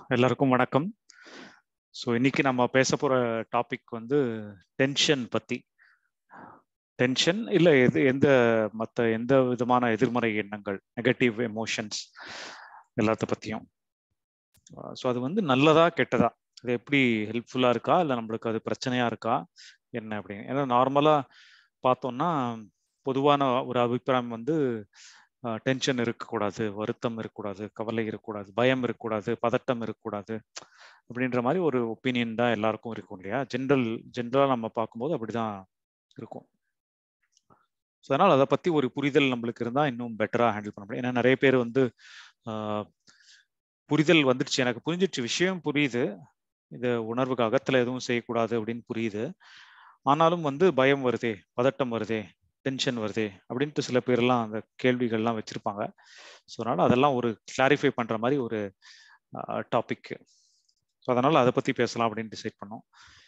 எல்லாருக்கும் வணக்கம் ஸோ இன்னைக்கு நம்ம பேச போற டாபிக் வந்து டென்ஷன் பத்தி டென்ஷன் இல்லை எது எந்த மற்ற எந்த விதமான எதிர்மறை எண்ணங்கள் நெகட்டிவ் எமோஷன்ஸ் எல்லாத்த பத்தியும் ஸோ அது வந்து நல்லதா கெட்டதா அது எப்படி ஹெல்ப்ஃபுல்லா இருக்கா இல்லை நம்மளுக்கு அது பிரச்சனையா இருக்கா என்ன அப்படின்னு ஏன்னா நார்மலா பார்த்தோம்னா பொதுவான ஒரு அபிப்பிராயம் வந்து டென்ஷன் இருக்கக்கூடாது வருத்தம் இருக்கக்கூடாது கவலை இருக்கக்கூடாது பயம் இருக்கக்கூடாது பதட்டம் இருக்கக்கூடாது அப்படின்ற மாதிரி ஒரு ஒப்பீனியன் தான் எல்லாருக்கும் இருக்கும் இல்லையா ஜென்ரல் ஜென்ரலாக நம்ம பார்க்கும்போது அப்படிதான் இருக்கும் ஸோ அதனால் அதை பற்றி ஒரு புரிதல் நம்மளுக்கு இருந்தால் இன்னும் பெட்டராக ஹேண்டில் பண்ண முடியும் ஏன்னா நிறைய பேர் வந்து புரிதல் வந்துடுச்சு எனக்கு புரிஞ்சிடுச்சு விஷயம் புரியுது இது உணர்வுக்கு அகத்தில் எதுவும் செய்யக்கூடாது அப்படின்னு புரியுது ஆனாலும் வந்து பயம் வருதே பதட்டம் வருதே டென்ஷன் வருதே அப்படின்ட்டு சில பேர்லாம் அந்த கேள்விகள்லாம் வச்சிருப்பாங்க ஸோ அதனால அதெல்லாம் ஒரு கிளாரிஃபை பண்ற மாதிரி ஒரு டாபிக் ஸோ அதனால அதை பத்தி பேசலாம் அப்படின்னு டிசைட் பண்ணோம்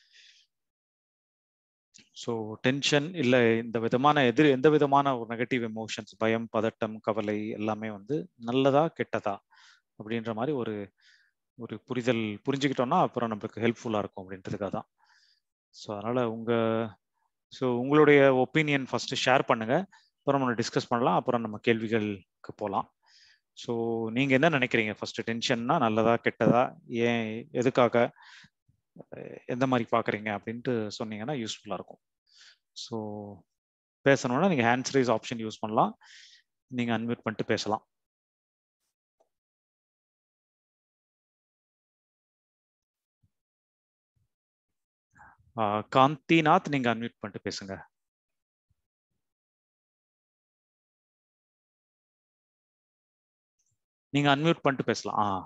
ஸோ டென்ஷன் இல்லை இந்த விதமான எதிர் எந்த விதமான ஒரு நெகட்டிவ் எமோஷன்ஸ் பயம் பதட்டம் கவலை எல்லாமே வந்து நல்லதா கெட்டதா அப்படின்ற மாதிரி ஒரு ஒரு புரிதல் புரிஞ்சுக்கிட்டோம்னா அப்புறம் நம்மளுக்கு ஹெல்ப்ஃபுல்லாக இருக்கும் அப்படின்றதுக்காக தான் ஸோ அதனால உங்க ஸோ உங்களுடைய ஒப்பீனியன் ஃபர்ஸ்ட் ஷேர் பண்ணுங்க அப்புறம் நம்ம டிஸ்கஸ் பண்ணலாம் அப்புறம் நம்ம கேள்விகளுக்கு போகலாம் ஸோ நீங்க என்ன நினைக்கிறீங்க ஃபர்ஸ்ட் டென்ஷன்னா நல்லதா கெட்டதா ஏன் எதுக்காக எந்த மாதிரி பாக்குறீங்க அப்படின்ட்டு சொன்னீங்கன்னா யூஸ்ஃபுல்லா இருக்கும் ஸோ பேசணும்னா நீங்க ஹேண்ட்ஸ் ரைஸ் ஆப்ஷன் யூஸ் பண்ணலாம் நீங்க அன்மியூட் பண்ணிட்டு பேசலாம் காந்திநாத் நீங்க அன்மியூட் பண்ணிட்டு பேசுங்க நீங்க அன்மியூட் பண்ணிட்டு பேசலாம் ஆ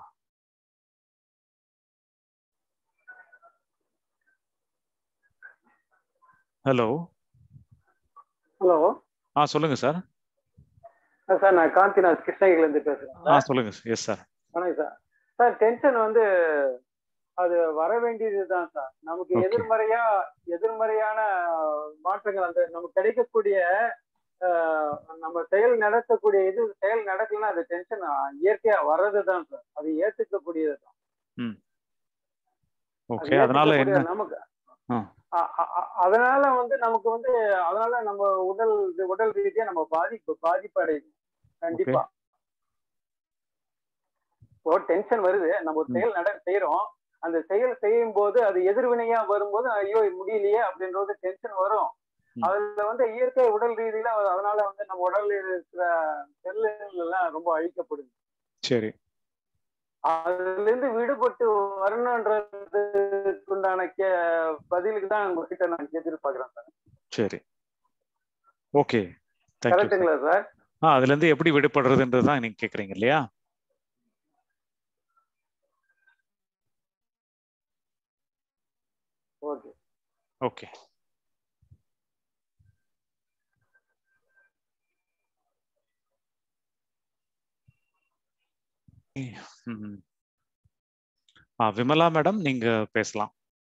ஹலோ ஹலோ ஆ சொல்லுங்க சார் சார் நான் காந்திநாத் கிருஷ்ணகிரில இருந்து பேசுறேன் ஆ சொல்லுங்க எஸ் சார் வணக்கம் சார் சார் டென்ஷன் வந்து அது வர வேண்டியதுதான் சார் நமக்கு எதிர்மறையா எதிர்மறையான மாற்றங்கள் அந்த நமக்கு கிடைக்கக்கூடிய நம்ம செயல் நடத்தக்கூடிய இது செயல் நடக்கலன்னா அது டென்ஷன் இயற்கையா வர்றதுதான் சார் அது ஏத்துக்கக்கூடியது தான் ஓகே அதனால என்ன நமக்கு அதனால வந்து நமக்கு வந்து அதனால நம்ம உடல் உடல் ரீதியா நம்ம பாதிப்பு பாதிப்பு அடையுது கண்டிப்பா இப்போ டென்ஷன் வருது நம்ம ஒரு செயல் நட செய்யறோம் அந்த செயல் செய்யும் போது அது எதிர்வினையா வரும்போது ஐயோ முடியலையே அப்படின்றது டென்ஷன் வரும் அதுல வந்து இயற்கை உடல் ரீதியில அதனால வந்து நம்ம உடல்ல இருக்கிற செல்லுகள் எல்லாம் ரொம்ப அழிக்கப்படுது சரி அதுல இருந்து விடுபட்டு வரணுன்றதுக்குண்டான கே பதிலுக்கு தான் உங்ககிட்ட நான் எதிர்பார்க்கிறேன் சார் சரி ஓகே கரெக்டுங்களா சார் ஆ அதுல இருந்து எப்படி விடுபடுறதுன்றது தான் நீங்க கேக்குறீங்க இல்லையா ஓகே ஓகே விமலா மேடம் நீங்க பேசலாம்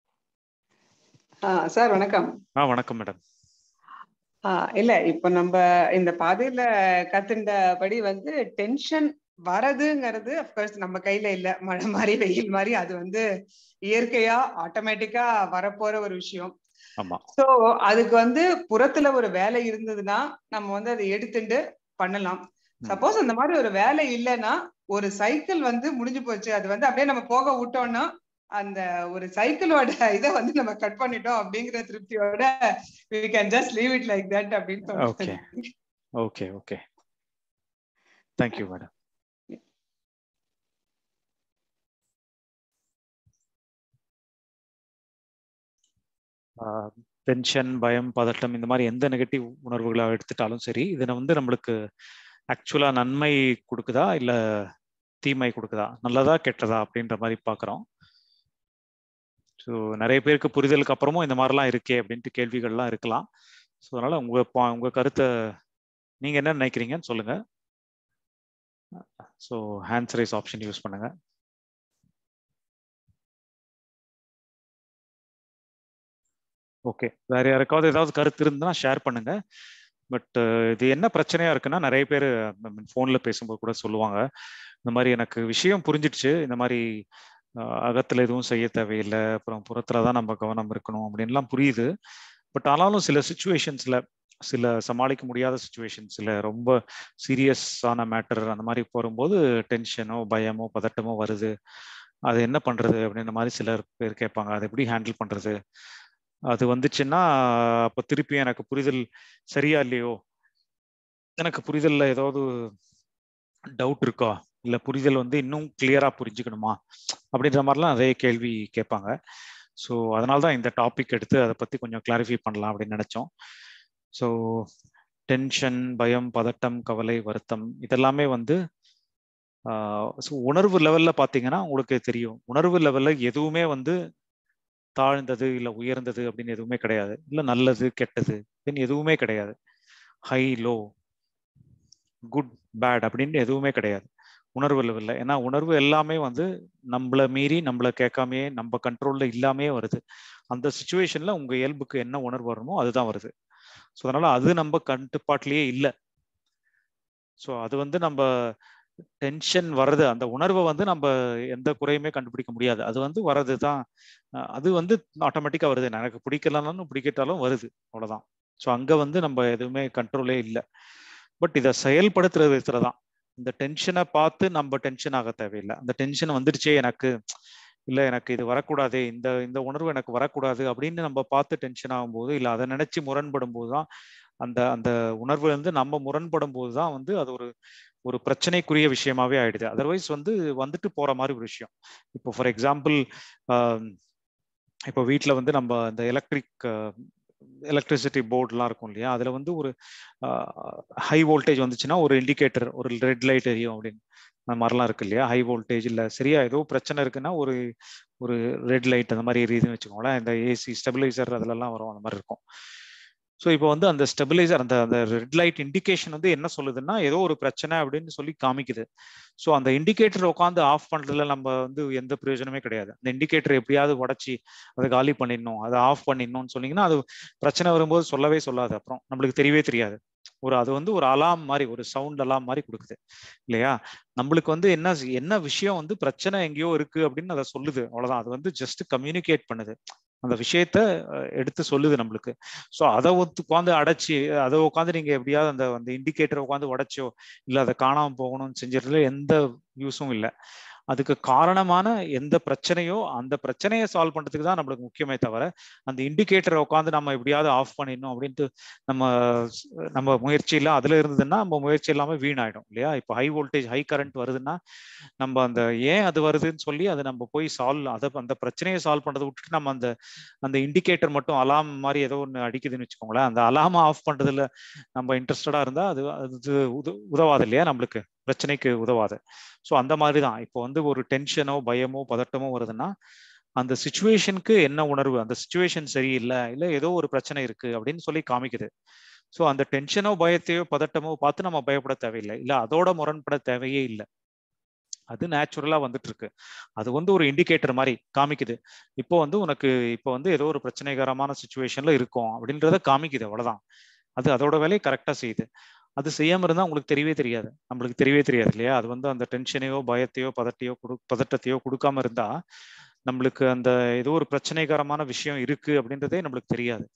சார் வணக்கம் ஆ வணக்கம் மேடம் இல்ல இப்ப நம்ம இந்த பாதையில கத்துண்டபடி வந்து டென்ஷன் வரதுங்கிறது அப்கோர்ஸ் நம்ம கையில இல்ல மழை மாதிரி வெயில் மாதிரி அது வந்து இயற்கையா ஆட்டோமேட்டிக்கா வரப்போற ஒரு விஷயம் சோ அதுக்கு வந்து புறத்துல ஒரு வேலை இருந்ததுன்னா நம்ம வந்து அதை எடுத்துட்டு பண்ணலாம் சப்போஸ் அந்த மாதிரி ஒரு வேலை இல்லைன்னா ஒரு சைக்கிள் வந்து முடிஞ்சு போச்சு அது வந்து அப்படியே நம்ம போக விட்டோம்னா அந்த ஒரு சைக்கிளோட இதை வந்து நம்ம கட் பண்ணிட்டோம் அப்படிங்கிற திருப்தியோட we can just leave it like that அப்படின்னு okay okay okay thank you madam tension பயம் பதட்டம் இந்த மாதிரி எந்த நெகட்டிவ் உணர்வுகளை எடுத்துட்டாலும் சரி இதை வந்து நம்மளுக்கு ஆக்சுவலா நன்மை கொடுக்குதா இல்ல தீமை கொடுக்குதா நல்லதா கெட்டதா அப்படின்ற மாதிரி பாக்குறோம் ஸோ நிறைய பேருக்கு புரிதலுக்கு அப்புறமும் இந்த மாதிரிலாம் இருக்கே அப்படின்ட்டு கேள்விகள்லாம் இருக்கலாம் ஸோ அதனால உங்க உங்க கருத்தை நீங்க என்ன நினைக்கிறீங்கன்னு சொல்லுங்க so hands raise option use பண்ணுங்க ஓகே வேற யாருக்காவது ஏதாவது கருத்து இருந்தா ஷேர் பண்ணுங்க பட் இது என்ன பிரச்சனையா இருக்குன்னா நிறைய பேர் ஃபோன்ல பேசும்போது கூட சொல்லுவாங்க இந்த மாதிரி எனக்கு விஷயம் புரிஞ்சிடுச்சு இந்த மாதிரி அகத்துல எதுவும் செய்ய தேவையில்லை அப்புறம் புறத்துல தான் நம்ம கவனம் இருக்கணும் அப்படின்லாம் புரியுது பட் ஆனாலும் சில சுச்சுவேஷன்ஸ்ல சில சமாளிக்க முடியாத சுச்சுவேஷன்ஸ்ல ரொம்ப சீரியஸான மேட்டர் அந்த மாதிரி போகும்போது டென்ஷனோ பயமோ பதட்டமோ வருது அது என்ன பண்றது அப்படின்ற மாதிரி சிலர் பேர் கேட்பாங்க அதை எப்படி ஹேண்டில் பண்றது அது வந்துச்சுன்னா அப்போ திருப்பி எனக்கு புரிதல் சரியா இல்லையோ எனக்கு புரிதல்ல ஏதாவது டவுட் இருக்கா இல்ல புரிதல் வந்து இன்னும் கிளியரா புரிஞ்சுக்கணுமா அப்படின்ற மாதிரிலாம் நிறைய கேள்வி கேட்பாங்க ஸோ அதனால தான் இந்த டாபிக் எடுத்து அதை பத்தி கொஞ்சம் கிளாரிஃபை பண்ணலாம் அப்படின்னு நினைச்சோம் ஸோ டென்ஷன் பயம் பதட்டம் கவலை வருத்தம் இதெல்லாமே வந்து ஸோ உணர்வு லெவல்ல பார்த்தீங்கன்னா உங்களுக்கு தெரியும் உணர்வு லெவல்ல எதுவுமே வந்து தாழ்ந்தது இல்லை உயர்ந்தது அப்படின்னு எதுவுமே கிடையாது இல்லை நல்லது கெட்டது அப்படின்னு எதுவுமே கிடையாது ஹை லோ குட் பேட் அப்படின்னு எதுவுமே கிடையாது உணர்வு லெவலில் ஏன்னா உணர்வு எல்லாமே வந்து நம்மளை மீறி நம்மளை கேட்காமையே நம்ம கண்ட்ரோல்ல இல்லாமே வருது அந்த சுச்சுவேஷன்ல உங்க இயல்புக்கு என்ன உணர்வு வரணுமோ அதுதான் வருது ஸோ அதனால அது நம்ம கட்டுப்பாட்டிலேயே இல்லை ஸோ அது வந்து நம்ம டென்ஷன் வர்றது அந்த உணர்வை வந்து நம்ம எந்த குறையுமே கண்டுபிடிக்க முடியாது அது வந்து வர்றது தான் அது வந்து ஆட்டோமேட்டிக்கா வருது எனக்கு பிடிக்கலனாலும் பிடிக்கட்டாலும் வருது அவ்வளவுதான் ஸோ அங்க வந்து நம்ம எதுவுமே கண்ட்ரோலே இல்லை பட் இதை செயல்படுத்துற விதத்துல தான் இந்த டென்ஷனை பார்த்து நம்ம டென்ஷன் ஆக தேவையில்லை அந்த டென்ஷன் வந்துடுச்சே எனக்கு இல்ல எனக்கு இது வரக்கூடாது இந்த இந்த உணர்வு எனக்கு வரக்கூடாது அப்படின்னு நம்ம பார்த்து டென்ஷன் ஆகும்போது இல்ல அதை நினைச்சு முரண்படும் போதுதான் அந்த அந்த உணர்வு வந்து நம்ம முரண்படும் போதுதான் வந்து அது ஒரு ஒரு பிரச்சனைக்குரிய விஷயமாவே ஆயிடுது அதர்வைஸ் வந்து வந்துட்டு போற மாதிரி ஒரு விஷயம் இப்போ ஃபார் எக்ஸாம்பிள் இப்போ வீட்டில் வந்து நம்ம இந்த எலக்ட்ரிக் எலக்ட்ரிசிட்டி போர்டுலாம் இருக்கும் இல்லையா அதுல வந்து ஒரு ஹை வோல்டேஜ் வந்துச்சுன்னா ஒரு இண்டிகேட்டர் ஒரு ரெட் லைட் எரியும் அப்படின்னு அந்த மாதிரிலாம் இருக்கு இல்லையா ஹை வோல்டேஜ் இல்லை சரியா ஏதோ பிரச்சனை இருக்குன்னா ஒரு ஒரு ரெட் லைட் அந்த மாதிரி எரியுதுன்னு வச்சுக்கோங்களேன் இந்த ஏசி ஸ்டெபிலைசர் அதுலலாம் வரும் அந்த மாதிரி இருக்கும் ஸோ இப்போ வந்து அந்த ஸ்டெபிலைசர் அந்த அந்த ரெட் லைட் இண்டிகேஷன் வந்து என்ன சொல்லுதுன்னா ஏதோ ஒரு பிரச்சனை அப்படின்னு சொல்லி காமிக்குது ஸோ அந்த இண்டிகேட்டர் உட்காந்து ஆஃப் பண்றதுல நம்ம வந்து எந்த பிரயோஜனமே கிடையாது அந்த இண்டிகேட்டர் எப்படியாவது உடச்சி அதை காலி பண்ணிடணும் அதை ஆஃப் பண்ணிடணும்னு சொன்னீங்கன்னா அது பிரச்சனை வரும்போது சொல்லவே சொல்லாது அப்புறம் நம்மளுக்கு தெரியவே தெரியாது ஒரு அது வந்து ஒரு அலாம் மாதிரி ஒரு சவுண்ட் அலாம் மாதிரி கொடுக்குது இல்லையா நம்மளுக்கு வந்து என்ன என்ன விஷயம் வந்து பிரச்சனை எங்கேயோ இருக்கு அப்படின்னு அதை சொல்லுது அவ்வளவுதான் அது வந்து ஜஸ்ட் கம்யூனிகேட் பண்ணுது அந்த விஷயத்த எடுத்து சொல்லுது நம்மளுக்கு ஸோ அதை உட்காந்து அடைச்சி அதை உட்காந்து நீங்க எப்படியாவது அந்த அந்த இண்டிகேட்டரை உட்காந்து உடைச்சோ இல்லை அதை காணாம போகணும்னு செஞ்சதுல எந்த யூஸும் இல்லை அதுக்கு காரணமான எந்த பிரச்சனையோ அந்த பிரச்சனையை சால்வ் பண்றதுக்கு தான் நம்மளுக்கு முக்கியமே தவிர அந்த இண்டிகேட்டரை உட்காந்து நம்ம எப்படியாவது ஆஃப் பண்ணிடணும் அப்படின்ட்டு நம்ம நம்ம முயற்சி இல்லை அதுல இருந்ததுன்னா நம்ம முயற்சி இல்லாம வீணாயிடும் இல்லையா இப்போ ஹை வோல்டேஜ் ஹை கரண்ட் வருதுன்னா நம்ம அந்த ஏன் அது வருதுன்னு சொல்லி அதை நம்ம போய் சால்வ் அதை அந்த பிரச்சனையை சால்வ் பண்றதை விட்டுட்டு நம்ம அந்த அந்த இண்டிகேட்டர் மட்டும் அலாம் மாதிரி ஏதோ ஒன்று அடிக்குதுன்னு வச்சுக்கோங்களேன் அந்த அலாம ஆஃப் பண்றதுல நம்ம இன்ட்ரெஸ்டடா இருந்தா அது அது உதவாது இல்லையா நம்மளுக்கு பிரச்சனைக்கு உதவாது ஸோ அந்த மாதிரி தான் இப்போ வந்து ஒரு டென்ஷனோ பயமோ பதட்டமோ வருதுன்னா அந்த சுச்சுவேஷனுக்கு என்ன உணர்வு அந்த சுச்சுவேஷன் சரியில்லை இல்லை ஏதோ ஒரு பிரச்சனை இருக்கு அப்படின்னு சொல்லி காமிக்குது ஸோ அந்த டென்ஷனோ பயத்தையோ பதட்டமோ பார்த்து நம்ம பயப்பட தேவையில்லை இல்லை அதோட முரண்பட தேவையே இல்லை அது நேச்சுரலா வந்துட்டு இருக்கு அது வந்து ஒரு இண்டிகேட்டர் மாதிரி காமிக்குது இப்போ வந்து உனக்கு இப்போ வந்து ஏதோ ஒரு பிரச்சனைகரமான சுச்சுவேஷன்ல இருக்கும் அப்படின்றத காமிக்குது அவ்வளவுதான் அது அதோட வேலையை கரெக்டா செய்யுது அது செய்யாம இருந்தா உங்களுக்கு தெரியவே தெரியாது நம்மளுக்கு தெரியவே தெரியாது இல்லையா அது வந்து அந்த டென்ஷனையோ பயத்தையோ பதட்டையோ கொடு பதட்டத்தையோ கொடுக்காம இருந்தா நம்மளுக்கு அந்த ஏதோ ஒரு பிரச்சனைகரமான விஷயம் இருக்கு அப்படின்றதே நம்மளுக்கு தெரியாது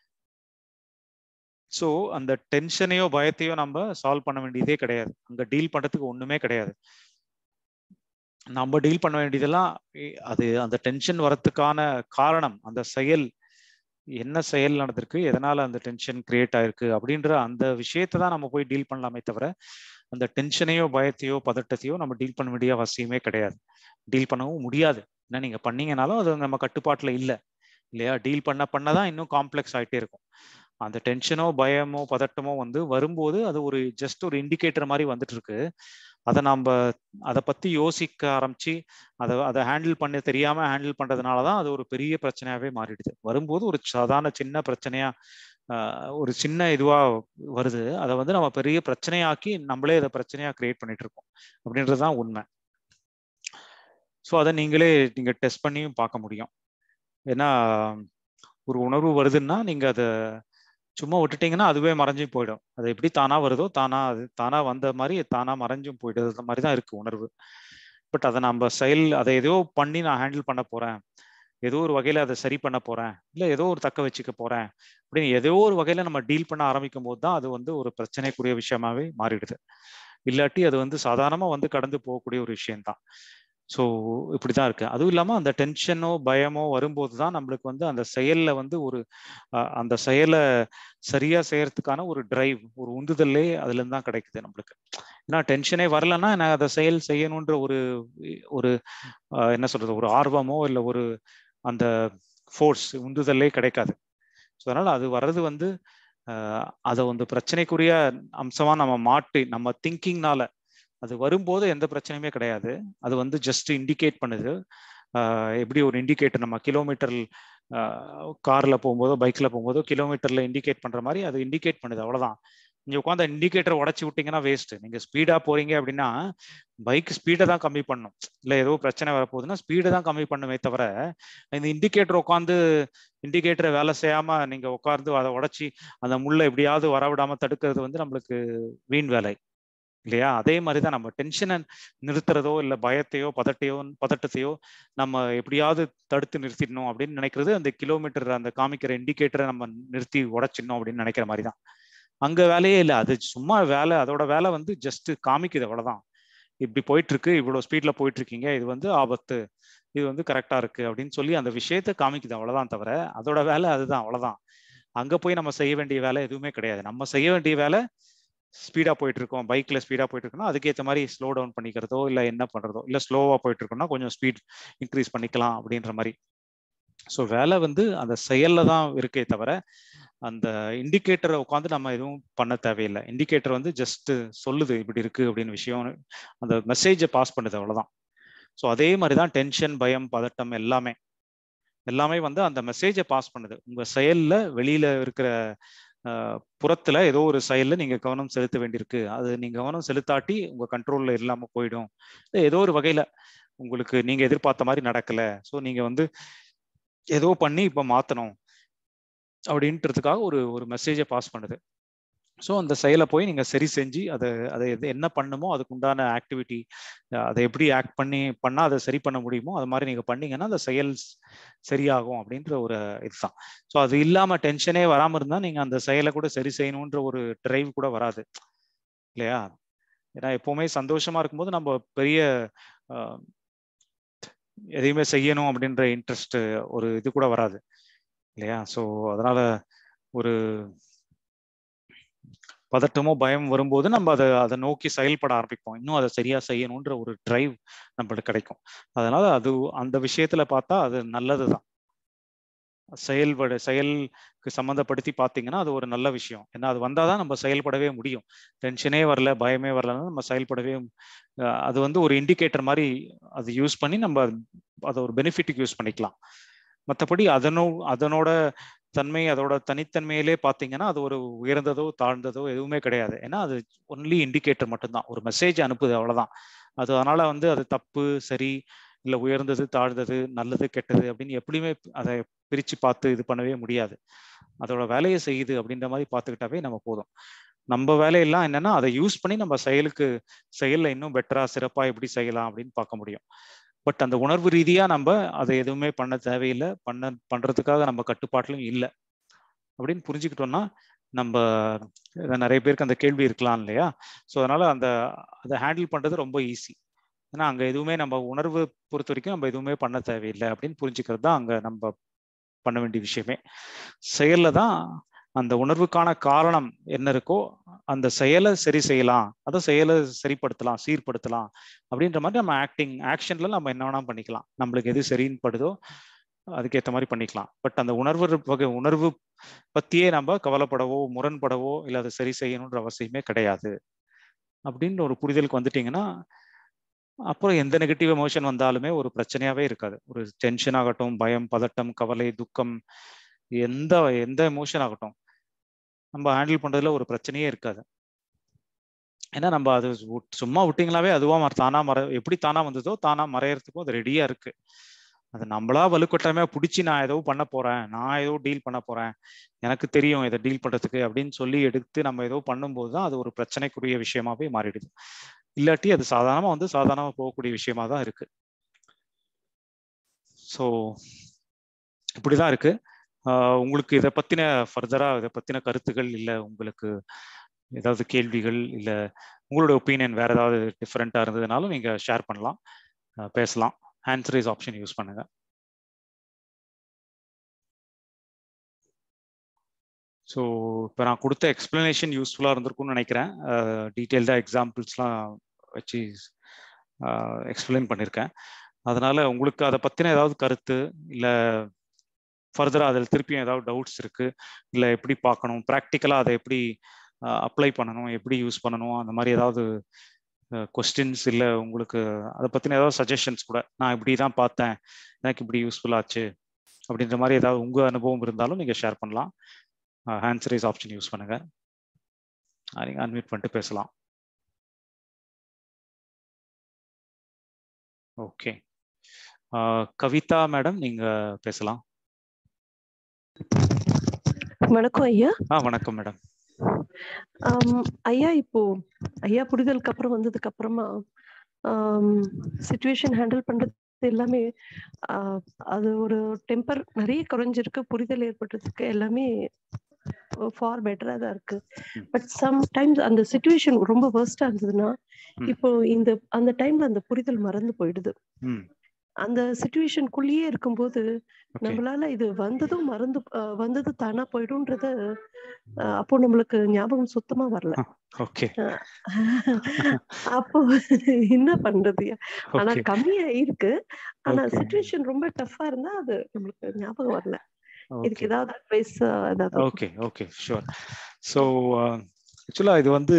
ஸோ அந்த டென்ஷனையோ பயத்தையோ நம்ம சால்வ் பண்ண வேண்டியதே கிடையாது அங்க டீல் பண்றதுக்கு ஒண்ணுமே கிடையாது நம்ம டீல் பண்ண வேண்டியதெல்லாம் அது அந்த டென்ஷன் வரத்துக்கான காரணம் அந்த செயல் என்ன செயல் நடந்திருக்கு எதனால அந்த டென்ஷன் கிரியேட் ஆயிருக்கு அப்படின்ற அந்த விஷயத்தை தான் நம்ம போய் டீல் பண்ணலாமே தவிர அந்த டென்ஷனையோ பயத்தையோ பதட்டத்தையோ நம்ம டீல் பண்ண வேண்டிய அவசியமே கிடையாது டீல் பண்ணவும் முடியாது ஏன்னா நீங்க பண்ணீங்கனாலும் அது நம்ம கட்டுப்பாட்டுல இல்லை இல்லையா டீல் பண்ண பண்ணதான் இன்னும் காம்ப்ளெக்ஸ் ஆகிட்டே இருக்கும் அந்த டென்ஷனோ பயமோ பதட்டமோ வந்து வரும்போது அது ஒரு ஜஸ்ட் ஒரு இண்டிகேட்டர் மாதிரி வந்துட்டு இருக்கு அதை நம்ம அதை பத்தி யோசிக்க ஆரம்பிச்சு அதை அதை ஹேண்டில் பண்ண தெரியாம ஹேண்டில் பண்றதுனால தான் அது ஒரு பெரிய பிரச்சனையாவே மாறிடுது வரும்போது ஒரு சாதாரண சின்ன பிரச்சனையா ஒரு சின்ன இதுவா வருது அதை வந்து நம்ம பெரிய பிரச்சனையாக்கி நம்மளே அதை பிரச்சனையா கிரியேட் பண்ணிட்டு இருக்கோம் அப்படின்றதுதான் உண்மை ஸோ அதை நீங்களே நீங்க டெஸ்ட் பண்ணியும் பார்க்க முடியும் ஏன்னா ஒரு உணர்வு வருதுன்னா நீங்க அதை சும்மா விட்டுட்டீங்கன்னா அதுவே மறைஞ்சும் போயிடும் அது எப்படி தானா வருதோ தானா அது தானா வந்த மாதிரி தானா மறைஞ்சும் போயிடுது அந்த மாதிரி தான் இருக்கு உணர்வு பட் அதை நம்ம செயல் அதை ஏதோ பண்ணி நான் ஹேண்டில் பண்ண போறேன் ஏதோ ஒரு வகையில அதை சரி பண்ண போறேன் இல்ல ஏதோ ஒரு தக்க வச்சுக்க போறேன் அப்படின்னு ஏதோ ஒரு வகையில நம்ம டீல் பண்ண ஆரம்பிக்கும் போது தான் அது வந்து ஒரு பிரச்சனைக்குரிய விஷயமாவே மாறிடுது இல்லாட்டி அது வந்து சாதாரணமா வந்து கடந்து போகக்கூடிய ஒரு விஷயம்தான் ஸோ இப்படிதான் இருக்கு அதுவும் இல்லாம அந்த டென்ஷனோ பயமோ வரும்போது தான் நம்மளுக்கு வந்து அந்த செயல்ல வந்து ஒரு அந்த செயலை சரியா செய்யறதுக்கான ஒரு டிரைவ் ஒரு உந்துதலே அதுல இருந்து தான் கிடைக்குது நம்மளுக்கு ஏன்னா டென்ஷனே வரலன்னா நான் அதை செயல் செய்யணுன்ற ஒரு ஒரு என்ன சொல்றது ஒரு ஆர்வமோ இல்லை ஒரு அந்த ஃபோர்ஸ் உந்துதலே கிடைக்காது ஸோ அதனால அது வர்றது வந்து அதை வந்து பிரச்சனைக்குரிய அம்சமா நம்ம மாட்டி நம்ம திங்கிங்னால அது வரும்போது எந்த பிரச்சனையுமே கிடையாது அது வந்து ஜஸ்ட் இண்டிகேட் பண்ணுது எப்படி ஒரு இண்டிகேட்டர் நம்ம கிலோமீட்டர் கார்ல போகும்போதோ பைக்ல போகும்போதோ கிலோமீட்டர்ல இண்டிகேட் பண்ற மாதிரி அது இண்டிகேட் பண்ணுது அவ்வளவுதான் நீங்க உட்காந்து இண்டிகேட்டர் உடச்சி விட்டீங்கன்னா வேஸ்ட் நீங்க ஸ்பீடா போறீங்க அப்படின்னா பைக் ஸ்பீடை தான் கம்மி பண்ணும் இல்ல ஏதோ பிரச்சனை வரப்போகுதுன்னா ஸ்பீடை தான் கம்மி பண்ணுமே தவிர இந்த இண்டிகேட்டர் உட்காந்து இண்டிகேட்டரை வேலை செய்யாம நீங்க உட்கார்ந்து அதை உடச்சி அந்த முள்ள எப்படியாவது வரவிடாம தடுக்கிறது வந்து நம்மளுக்கு வீண் வேலை இல்லையா அதே மாதிரி தான் நம்ம டென்ஷனை நிறுத்துறதோ இல்லை பயத்தையோ பதட்டையோ பதட்டத்தையோ நம்ம எப்படியாவது தடுத்து நிறுத்திடணும் அப்படின்னு நினைக்கிறது அந்த கிலோமீட்டர் அந்த காமிக்கிற இண்டிகேட்டரை நம்ம நிறுத்தி உடச்சிடணும் அப்படின்னு நினைக்கிற மாதிரி தான் அங்க வேலையே இல்லை அது சும்மா வேலை அதோட வேலை வந்து ஜஸ்ட் காமிக்குது அவ்வளவுதான் இப்படி போயிட்டு இருக்கு இவ்வளவு ஸ்பீட்ல போயிட்டு இருக்கீங்க இது வந்து ஆபத்து இது வந்து கரெக்டா இருக்கு அப்படின்னு சொல்லி அந்த விஷயத்த காமிக்குது அவ்வளவுதான் தவிர அதோட வேலை அதுதான் அவ்வளவுதான் அங்க போய் நம்ம செய்ய வேண்டிய வேலை எதுவுமே கிடையாது நம்ம செய்ய வேண்டிய வேலை ஸ்பீடா போயிட்டு இருக்கோம் பைக்ல ஸ்பீடா போயிட்டு இருக்கோம்னா அதுக்கேற்ற மாதிரி ஸ்லோ டவுன் பண்ணிக்கிறதோ இல்ல என்ன பண்றதோ இல்ல ஸ்லோவா போயிட்டு இருக்கோம்னா கொஞ்சம் ஸ்பீட் இன்க்ரீஸ் பண்ணிக்கலாம் அப்படின்ற மாதிரி ஸோ வேலை வந்து அந்த செயல்ல தான் இருக்கே தவிர அந்த இண்டிகேட்டரை உட்காந்து நம்ம எதுவும் பண்ண தேவையில்லை இண்டிகேட்டர் வந்து ஜஸ்ட் சொல்லுது இப்படி இருக்கு அப்படின்னு விஷயம் அந்த மெசேஜை பாஸ் பண்ணுது அவ்வளவுதான் ஸோ அதே மாதிரி தான் டென்ஷன் பயம் பதட்டம் எல்லாமே எல்லாமே வந்து அந்த மெசேஜை பாஸ் பண்ணுது உங்க செயல்ல வெளியில இருக்கிற புறத்துல ஏதோ ஒரு செயல்ல நீங்க கவனம் செலுத்த வேண்டியிருக்கு அது நீங்க கவனம் செலுத்தாட்டி உங்க கண்ட்ரோல்ல இல்லாம போயிடும் ஏதோ ஒரு வகையில உங்களுக்கு நீங்க எதிர்பார்த்த மாதிரி நடக்கல ஸோ நீங்க வந்து ஏதோ பண்ணி இப்ப மாத்தணும் அப்படின்றதுக்காக ஒரு ஒரு மெசேஜை பாஸ் பண்ணுது ஸோ அந்த செயலை போய் நீங்கள் சரி செஞ்சு அதை அதை எது என்ன பண்ணுமோ அதுக்கு உண்டான ஆக்டிவிட்டி அதை எப்படி ஆக்ட் பண்ணி பண்ணால் அதை சரி பண்ண முடியுமோ அது மாதிரி நீங்கள் பண்ணீங்கன்னா அந்த செயல் சரியாகும் அப்படின்ற ஒரு இதுதான் ஸோ அது இல்லாமல் டென்ஷனே வராமல் இருந்தால் நீங்கள் அந்த செயலை கூட சரி செய்யணுன்ற ஒரு டிரைவ் கூட வராது இல்லையா ஏன்னா எப்பவுமே சந்தோஷமா இருக்கும்போது நம்ம பெரிய எதையுமே செய்யணும் அப்படின்ற இன்ட்ரெஸ்ட் ஒரு இது கூட வராது இல்லையா ஸோ அதனால ஒரு பதட்டமோ பயம் வரும்போது நம்ம அதை அதை நோக்கி செயல்பட ஆரம்பிப்போம் இன்னும் அதை சரியா செய்யணுன்ற ஒரு டிரைவ் நம்மளுக்கு கிடைக்கும் அதனால அது அந்த விஷயத்துல பார்த்தா அது நல்லதுதான் செயல்பட செயலுக்கு சம்மந்தப்படுத்தி பார்த்தீங்கன்னா அது ஒரு நல்ல விஷயம் ஏன்னா அது வந்தாதான் நம்ம செயல்படவே முடியும் டென்ஷனே வரல பயமே வரலன்னா நம்ம செயல்படவே அது வந்து ஒரு இண்டிகேட்டர் மாதிரி அது யூஸ் பண்ணி நம்ம அதை ஒரு பெனிஃபிட்டுக்கு யூஸ் பண்ணிக்கலாம் மற்றபடி அதனோ அதனோட தன்மை அதோட தனித்தன்மையிலே பார்த்தீங்கன்னா அது ஒரு உயர்ந்ததோ தாழ்ந்ததோ எதுவுமே கிடையாது ஏன்னா அது ஒன்லி இண்டிகேட்டர் மட்டும்தான் ஒரு மெசேஜ் அனுப்புது அவ்வளவுதான் அது அதனால வந்து அது தப்பு சரி இல்லை உயர்ந்தது தாழ்ந்தது நல்லது கெட்டது அப்படின்னு எப்படியுமே அதை பிரித்து பார்த்து இது பண்ணவே முடியாது அதோட வேலையை செய்யுது அப்படின்ற மாதிரி பார்த்துக்கிட்டாவே நம்ம போதும் நம்ம வேலையெல்லாம் என்னன்னா அதை யூஸ் பண்ணி நம்ம செயலுக்கு செயலில் இன்னும் பெட்டரா சிறப்பாக எப்படி செய்யலாம் அப்படின்னு பார்க்க முடியும் பட் அந்த உணர்வு ரீதியா நம்ம அதை எதுவுமே பண்ண தேவையில்லை பண்ண பண்றதுக்காக நம்ம கட்டுப்பாட்டிலும் இல்லை அப்படின்னு புரிஞ்சுக்கிட்டோம்னா நம்ம நிறைய பேருக்கு அந்த கேள்வி இருக்கலாம் இல்லையா ஸோ அதனால அந்த அதை ஹேண்டில் பண்றது ரொம்ப ஈஸி ஏன்னா அங்க எதுவுமே நம்ம உணர்வு பொறுத்த வரைக்கும் நம்ம எதுவுமே பண்ண தேவையில்லை அப்படின்னு புரிஞ்சுக்கிறது தான் அங்க நம்ம பண்ண வேண்டிய விஷயமே செயல்ல தான் அந்த உணர்வுக்கான காரணம் என்ன இருக்கோ அந்த செயலை சரி செய்யலாம் அதை செயலை சரிப்படுத்தலாம் சீர்படுத்தலாம் அப்படின்ற மாதிரி நம்ம ஆக்டிங் ஆக்ஷன்ல நம்ம என்ன வேணா பண்ணிக்கலாம் நம்மளுக்கு எது சரின்னு படுதோ அதுக்கேற்ற மாதிரி பண்ணிக்கலாம் பட் அந்த உணர்வு வகை உணர்வு பத்தியே நம்ம கவலைப்படவோ முரண்படவோ இல்லை அதை சரி செய்யணுன்ற அவசியமே கிடையாது அப்படின்னு ஒரு புரிதலுக்கு வந்துட்டீங்கன்னா அப்புறம் எந்த நெகட்டிவ் எமோஷன் வந்தாலுமே ஒரு பிரச்சனையாவே இருக்காது ஒரு டென்ஷன் ஆகட்டும் பயம் பதட்டம் கவலை துக்கம் எந்த எந்த எமோஷன் ஆகட்டும் நம்ம ஹேண்டில் பண்றதுல ஒரு பிரச்சனையே இருக்காது ஏன்னா நம்ம அது சும்மா விட்டீங்களாவே அதுவா தானா மற எப்படி தானா வந்ததோ தானா மறையறதுக்கும் அது ரெடியா இருக்கு அது நம்மளா வலுக்கட்டாயமா பிடிச்சி நான் ஏதோ பண்ண போறேன் நான் ஏதோ டீல் பண்ண போறேன் எனக்கு தெரியும் இதை டீல் பண்றதுக்கு அப்படின்னு சொல்லி எடுத்து நம்ம ஏதோ பண்ணும்போது தான் அது ஒரு பிரச்சனைக்குரிய விஷயமாவே மாறிடுது இல்லாட்டி அது சாதாரணமா வந்து சாதாரணமா போகக்கூடிய விஷயமா தான் இருக்கு ஸோ இப்படிதான் இருக்கு ஆஹ் உங்களுக்கு இதை பத்தின ஃபர்தரா இதை பத்தின கருத்துகள் இல்ல உங்களுக்கு ஏதாவது கேள்விகள் இல்ல உங்களோட ஒப்பீனியன் வேற ஏதாவது டிஃப்ரெண்டா இருந்ததுனாலும் நீங்க ஷேர் பண்ணலாம் ஆஹ் பேசலாம் ஹேண்ட் ரைஸ் ஆப்ஷன் யூஸ் பண்ணுங்க ஸோ இப்போ நான் கொடுத்த எக்ஸ்பிளனேஷன் யூஸ்ஃபுல்லாக இருந்திருக்கும்னு நினைக்கிறேன் டீட்டெயில்டாக எக்ஸாம்பிள்ஸ்லாம் வச்சு எக்ஸ்பிளைன் பண்ணியிருக்கேன் அதனால உங்களுக்கு அதை பற்றின ஏதாவது கருத்து இல்லை ஃபர்தராக அதில் திருப்பியும் ஏதாவது டவுட்ஸ் இருக்கு இல்லை எப்படி பார்க்கணும் ப்ராக்டிக்கலாக அதை எப்படி அப்ளை பண்ணணும் எப்படி யூஸ் பண்ணணும் அந்த மாதிரி ஏதாவது கொஸ்டின்ஸ் இல்லை உங்களுக்கு அதை பற்றின ஏதாவது சஜஷன்ஸ் கூட நான் இப்படி தான் பார்த்தேன் எனக்கு இப்படி யூஸ்ஃபுல் ஆச்சு அப்படின்ற மாதிரி ஏதாவது உங்கள் அனுபவம் இருந்தாலும் நீங்கள் ஷேர் பண்ணலாம் ஹேண்ட்ஸ் ரைஸ் ஆப்ஷன் யூஸ் பண்ணுங்க நீங்கள் அன்மியூட் பண்ணிட்டு பேசலாம் ஓகே கவிதா மேடம் நீங்க பேசலாம் வணக்கம் ஐயா ஆ வணக்கம் மேடம் ஐயா இப்போ ஐயா புரிதலுக்கு அப்புறம் வந்ததுக்கு அப்புறமா சுச்சுவேஷன் ஹேண்டில் பண்றது எல்லாமே அது ஒரு டெம்பர் நிறைய குறைஞ்சிருக்கு புரிதல் ஏற்பட்டதுக்கு எல்லாமே ஃபார் பெட்டரா தான் இருக்கு பட் சம்டைம்ஸ் அந்த சுச்சுவேஷன் ரொம்ப வேர்ஸ்டா இருந்ததுன்னா இப்போ இந்த அந்த டைம்ல அந்த புரிதல் மறந்து போயிடுது அந்த சுச்சுவேஷனுக்குள்ளேயே இருக்கும்போது நம்மளால இது வந்ததும் மறந்து வந்தது தானா போயிடும்ன்றத அப்போ நம்மளுக்கு ஞாபகம் சுத்தமா வரல ஓகே அப்போ என்ன பண்றது ஆனா கம்மியா இருக்கு ஆனா சுச்சுவேஷன் ரொம்ப டஃபா இருந்தா அது நம்மளுக்கு ஞாபகம் வரல இதுக்கு ஏதாவது அட்வைஸ் ஏதாவது ஓகே ஓகே ஷூர் ஸோ ஆக்சுவலா இது வந்து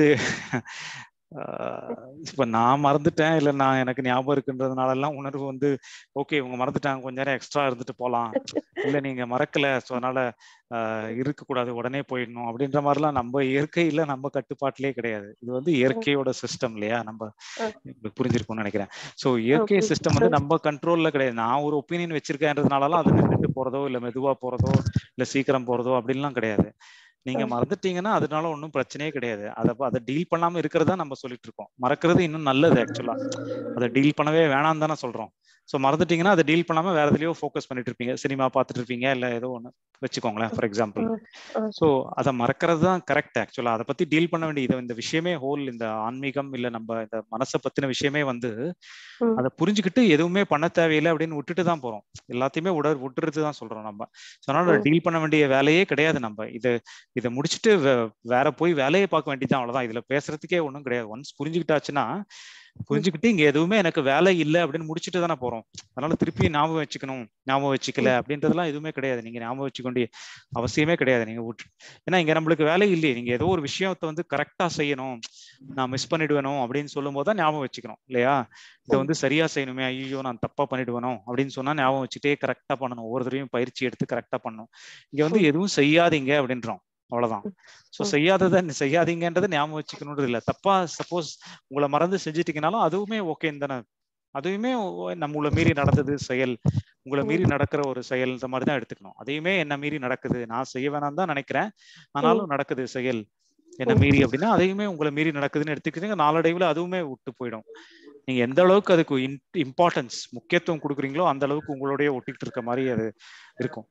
இப்ப நான் மறந்துட்டேன் இல்ல நான் எனக்கு ஞாபகம் இருக்குன்றதுனால எல்லாம் உணர்வு வந்து ஓகே இவங்க மறந்துட்டாங்க கொஞ்ச நேரம் எக்ஸ்ட்ரா இருந்துட்டு போலாம் இல்ல நீங்க மறக்கல ஸோ அதனால இருக்கக்கூடாது உடனே போயிடணும் அப்படின்ற மாதிரிலாம் நம்ம இயற்கையில நம்ம கட்டுப்பாட்டிலே கிடையாது இது வந்து இயற்கையோட சிஸ்டம் இல்லையா நம்ம புரிஞ்சிருக்கும்னு நினைக்கிறேன் ஸோ இயற்கை சிஸ்டம் வந்து நம்ம கண்ட்ரோல்ல கிடையாது நான் ஒரு ஒப்பீனியன் வச்சிருக்கேன்றதுனாலலாம் அது நின்றுட்டு போறதோ இல்ல மெதுவா போறதோ இல்ல சீக்கிரம் போறதோ அப்படின்லாம் கிடையாது நீங்க மறந்துட்டீங்கன்னா அதனால ஒன்றும் பிரச்சனையே கிடையாது அதை அதை டீல் பண்ணாம இருக்கிறதா நம்ம சொல்லிட்டு இருக்கோம் மறக்கிறது இன்னும் நல்லது ஆக்சுவலா அதை டீல் பண்ணவே வேணாம் தானே சொல்றோம் ஸோ மறந்துட்டீங்கன்னா அதை டீல் பண்ணாம வேற எதுலயோ ஃபோக்கஸ் பண்ணிட்டு இருப்பீங்க சினிமா பார்த்துட்டு இருப்பீங்க இல்ல ஏதோ ஒன்று வச்சுக்கோங்களேன் ஃபார் எக்ஸாம்பிள் ஸோ அதை மறக்கிறது தான் கரெக்ட் ஆக்சுவலா அதை பத்தி டீல் பண்ண வேண்டிய இந்த விஷயமே ஹோல் இந்த ஆன்மீகம் இல்ல நம்ம இந்த மனசை பத்தின விஷயமே வந்து அதை புரிஞ்சுக்கிட்டு எதுவுமே பண்ண தேவையில்லை அப்படின்னு விட்டுட்டு தான் போறோம் எல்லாத்தையுமே உட விட்டுறது தான் சொல்றோம் நம்ம அதனால டீல் பண்ண வேண்டிய வேலையே கிடையாது நம்ம இது இதை முடிச்சுட்டு வேற போய் வேலையை பார்க்க வேண்டியதான் அவ்வளவுதான் இதுல பேசுறதுக்கே ஒன்றும் கிடையாது ஒன்ஸ் புரிஞ்சுக்கிட்டாச்சுன்னா புரிஞ்சுக்கிட்டு இங்க எதுவுமே எனக்கு வேலை இல்லை அப்படின்னு முடிச்சுட்டு தானே போறோம் அதனால திருப்பி ஞாபகம் வச்சுக்கணும் ஞாபகம் வச்சுக்கல அப்படின்றதெல்லாம் எதுவுமே கிடையாது நீங்க ஞாபகம் வச்சுக்க வேண்டிய அவசியமே கிடையாது நீங்க விட்டு ஏன்னா இங்க நம்மளுக்கு வேலை இல்லையே நீங்க ஏதோ ஒரு விஷயத்த வந்து கரெக்டா செய்யணும் நான் மிஸ் பண்ணிடுவேணும் அப்படின்னு சொல்லும் போது தான் ஞாபகம் வச்சுக்கணும் இல்லையா இதை வந்து சரியா செய்யணுமே ஐயோ நான் தப்பா பண்ணிடுவேணும் அப்படின்னு சொன்னா ஞாபகம் வச்சுட்டே கரெக்டா பண்ணணும் ஒவ்வொரு தடவையும் பயிற்சி எடுத்து கரெக்டா பண்ணணும் இங்க வந்து எதுவும் செய்யாதீங்க அப்படின்றோம் அவ்வளவுதான் ஸோ செய்யாததை செய்யாதீங்கன்றதை ஞாபகம் வச்சுக்கணுன்றது இல்லை தப்பா சப்போஸ் உங்களை மறந்து செஞ்சுட்டீங்கனாலும் அதுவுமே ஓகேன்னு தானே அதுவுமே நம்மளை மீறி நடந்தது செயல் உங்களை மீறி நடக்கிற ஒரு செயல் இந்த மாதிரி தான் எடுத்துக்கணும் அதையுமே என்ன மீறி நடக்குது நான் செய்ய வேணாம் தான் நினைக்கிறேன் ஆனாலும் நடக்குது செயல் என்ன மீறி அப்படின்னா அதையுமே உங்களை மீறி நடக்குதுன்னு எடுத்துக்கிட்டீங்க நாளடைவுல அதுவுமே விட்டு போயிடும் நீங்க எந்த அளவுக்கு அதுக்கு இம்பார்ட்டன்ஸ் முக்கியத்துவம் கொடுக்குறீங்களோ அந்த அளவுக்கு உங்களுடைய ஒட்டிக்கிட்டு இருக்க மாதிரி அது இருக்கும்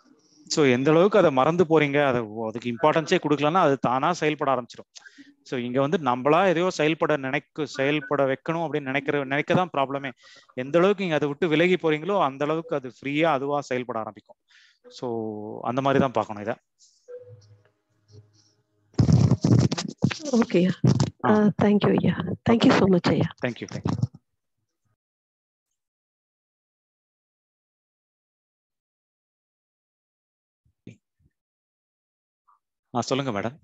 ஸோ எந்த அளவுக்கு அதை மறந்து போறீங்க அதை அதுக்கு இம்பார்ட்டன்ஸே கொடுக்கலன்னா அது தானா செயல்பட ஆரம்பிச்சிடும் ஸோ இங்க வந்து நம்மளா எதையோ செயல்பட நினைக்க செயல்பட வைக்கணும் அப்படின்னு நினைக்கிற நினைக்க தான் ப்ராப்ளமே எந்த அளவுக்கு நீங்க அதை விட்டு விலகி போறீங்களோ அந்த அளவுக்கு அது ஃப்ரீயா அதுவா செயல்பட ஆரம்பிக்கும் ஸோ அந்த மாதிரி தான் பார்க்கணும் இதை ஓகே தேங்க்யூ ஐயா தேங்க்யூ ஸோ மச் ஐயா தேங்க்யூ தேங்க்யூ ஆ சொல்லுங்க மேடம்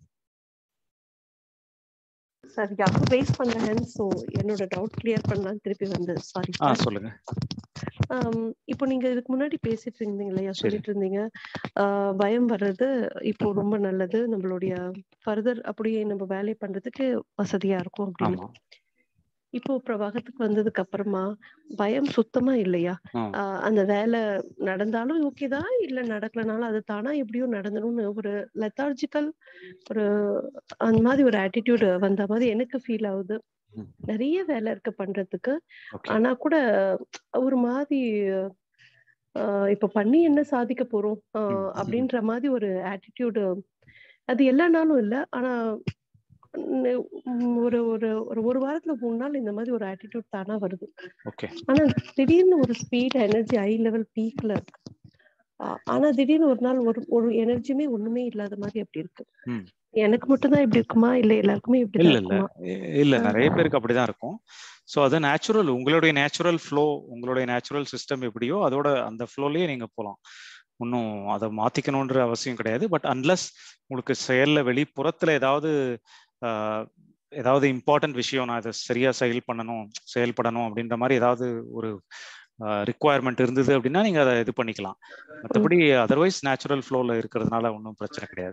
சார் யாரும் ரேஸ் பண்ணல ஸோ என்னோட டவுட் கிளியர் பண்ணலாம் திருப்பி வந்து சாரி ஆ சொல்லுங்க இப்போ நீங்க இதுக்கு முன்னாடி பேசிட்டு இருந்தீங்க இல்லையா சொல்லிட்டு இருந்தீங்க பயம் வர்றது இப்போ ரொம்ப நல்லது நம்மளுடைய ஃபர்தர் அப்படியே நம்ம வேலை பண்றதுக்கு வசதியா இருக்கும் அப்படின்னு இப்போ பிரவாகத்துக்கு வந்ததுக்கு அப்புறமா பயம் சுத்தமா இல்லையா அந்த வேலை நடந்தாலும் ஓகேதான் இல்ல நடக்கலனாலும் அது தானா எப்படியும் நடந்தணும்னு ஒரு லெத்தார்ஜிக்கல் ஒரு அந்த மாதிரி ஒரு ஆட்டிடியூட் வந்த மாதிரி எனக்கு ஃபீல் ஆகுது ம். நிறைய வேலை இருக்கு பண்றதுக்கு ஓகே ஆனா கூட ஒரு மாதிரி ஆஹ் இப்ப பண்ணி என்ன சாதிக்க போறோம் ம், ஆஹ் ம். அப்படின்ற மாதிரி ஒரு ஆட்டிடியூடு அது எல்லா நாளும் இல்ல ஆனா ந- உம் ஒரு ஒரு ஒரு ஒரு வாரத்துல மூணு நாள் இந்த மாதிரி ஒரு ஆட்டிடியூட் தானா வருது ஓகே ஆனா திடீர்னு ஒரு ஸ்பீட் எனர்ஜி ஹை லெவல் பீக்ல இருக்கு ஆ- ஆனா திடீர்னு ஒரு நாள் ஒரு ஒரு எனர்ஜியுமே ஒண்ணுமே இல்லாத மாதிரி அப்படி இருக்கு ம். எனக்கு மட்டும்தான் இப்படி இருக்குமா இல்ல எல்லாருக்குமே இல்ல இப்படிதான் இல்ல இருக்குமா இ- இல்ல ஆஹ் நிறைய பேருக்கு அப்படிதான் இருக்கும் ஸோ அது நேச்சுரல் உங்களுடைய நேச்சுரல் ஃப்ளோ உங்களுடைய நேச்சுரல் சிஸ்டம் எப்படியோ அதோட அந்த ஃப்ளோலயே நீங்க போகலாம் ஒன்றும் அதை மாத்திக்கணுன்ற அவசியம் கிடையாது பட் அன்லஸ் உங்களுக்கு செயல்ல வெளிப்புறத்துல ஏதாவது ஆஹ், ஏதாவது இம்பார்ட்டன்ட் விஷயம் நான் இதை சரியா செயல் பண்ணணும் செயல்படணும் அப்படின்ற மாதிரி ஏதாவது ஒரு ரிக்குவயர்மெண்ட் இருந்தது அப்படின்னா நீங்க அதை இது பண்ணிக்கலாம் உம் மற்றபடி அதர்வைஸ் நேச்சுரல் ஃப்ளோல இருக்கிறதுனால ஒன்றும் பிரச்சனை கிடையாது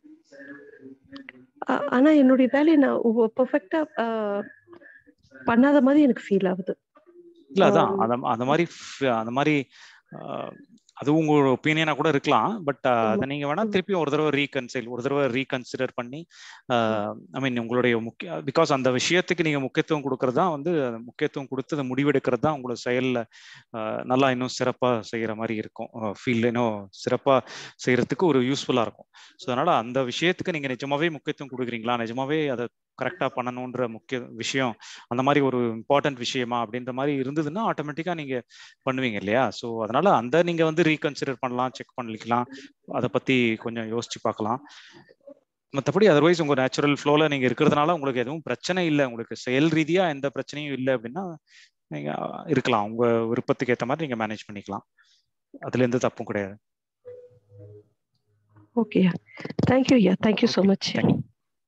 ஆ- ஆனா என்னுடைய வேலையை நான் பெர்ஃபெக்டா பண்ணாத மாதிரி எனக்கு ஃபீல் ஆகுது இல்ல அதான் ஆம், அந்த அந்த மாதிரி ஃப- அந்த மாதிரி ஆஹ், அது உங்களோட ஒப்பீனியனா கூட இருக்கலாம் பட் ஆமா அதை நீங்க வேணா உம் திருப்பி ஒரு தடவை ரீகன்சைல் ஒரு தடவை ரீகன்சிடர் பண்ணி உம் ஐ மீன் உங்களுடைய முக்கிய பிகாஸ் அந்த விஷயத்துக்கு நீங்க முக்கியத்துவம் கொடுக்கறது தான் வந்து அது முக்கியத்துவம் கொடுத்து அதை முடிவெடுக்கிறது தான் உங்களோட செயல்ல ஆஹ், நல்லா இன்னும் சிறப்பா செய்யற மாதிரி இருக்கும் ஃபீல் இன்னும் சிறப்பா செய்யறதுக்கு ஒரு யூஸ்ஃபுல்லா இருக்கும் ஸோ அதனால அந்த விஷயத்துக்கு நீங்க நிஜமாவே முக்கியத்துவம் கொடுக்குறீங்களா நிஜமாவே அதை கரெக்டா பண்ணணுன்ற முக்கிய விஷயம் அந்த மாதிரி ஒரு இம்பார்ட்டன்ட் விஷயமா அப்படின்ற மாதிரி இருந்ததுன்னா ஆட்டோமேட்டிக்கா நீங்க பண்ணுவீங்க இல்லையா ஸோ அதனால அந்த நீங்க வந்து ரீகன்சிடர் பண்ணலாம் செக் பண்ணிக்கலாம் அதை பத்தி கொஞ்சம் யோசிச்சு பார்க்கலாம் மற்றபடி அதர்வைஸ் உங்க நேச்சுரல் ஃப்ளோல நீங்க இருக்கிறதுனால உங்களுக்கு எதுவும் பிரச்சனை இல்லை உங்களுக்கு செயல் ரீதியா எந்த பிரச்சனையும் இல்லை அப்படின்னா நீங்க இருக்கலாம் உங்க விருப்பத்துக்கு ஏற்ற மாதிரி நீங்க மேனேஜ் பண்ணிக்கலாம் அதுல எந்த தப்பும் கிடையாது ஓகே தேங்க்யூ ஐயா thank you so okay much thank you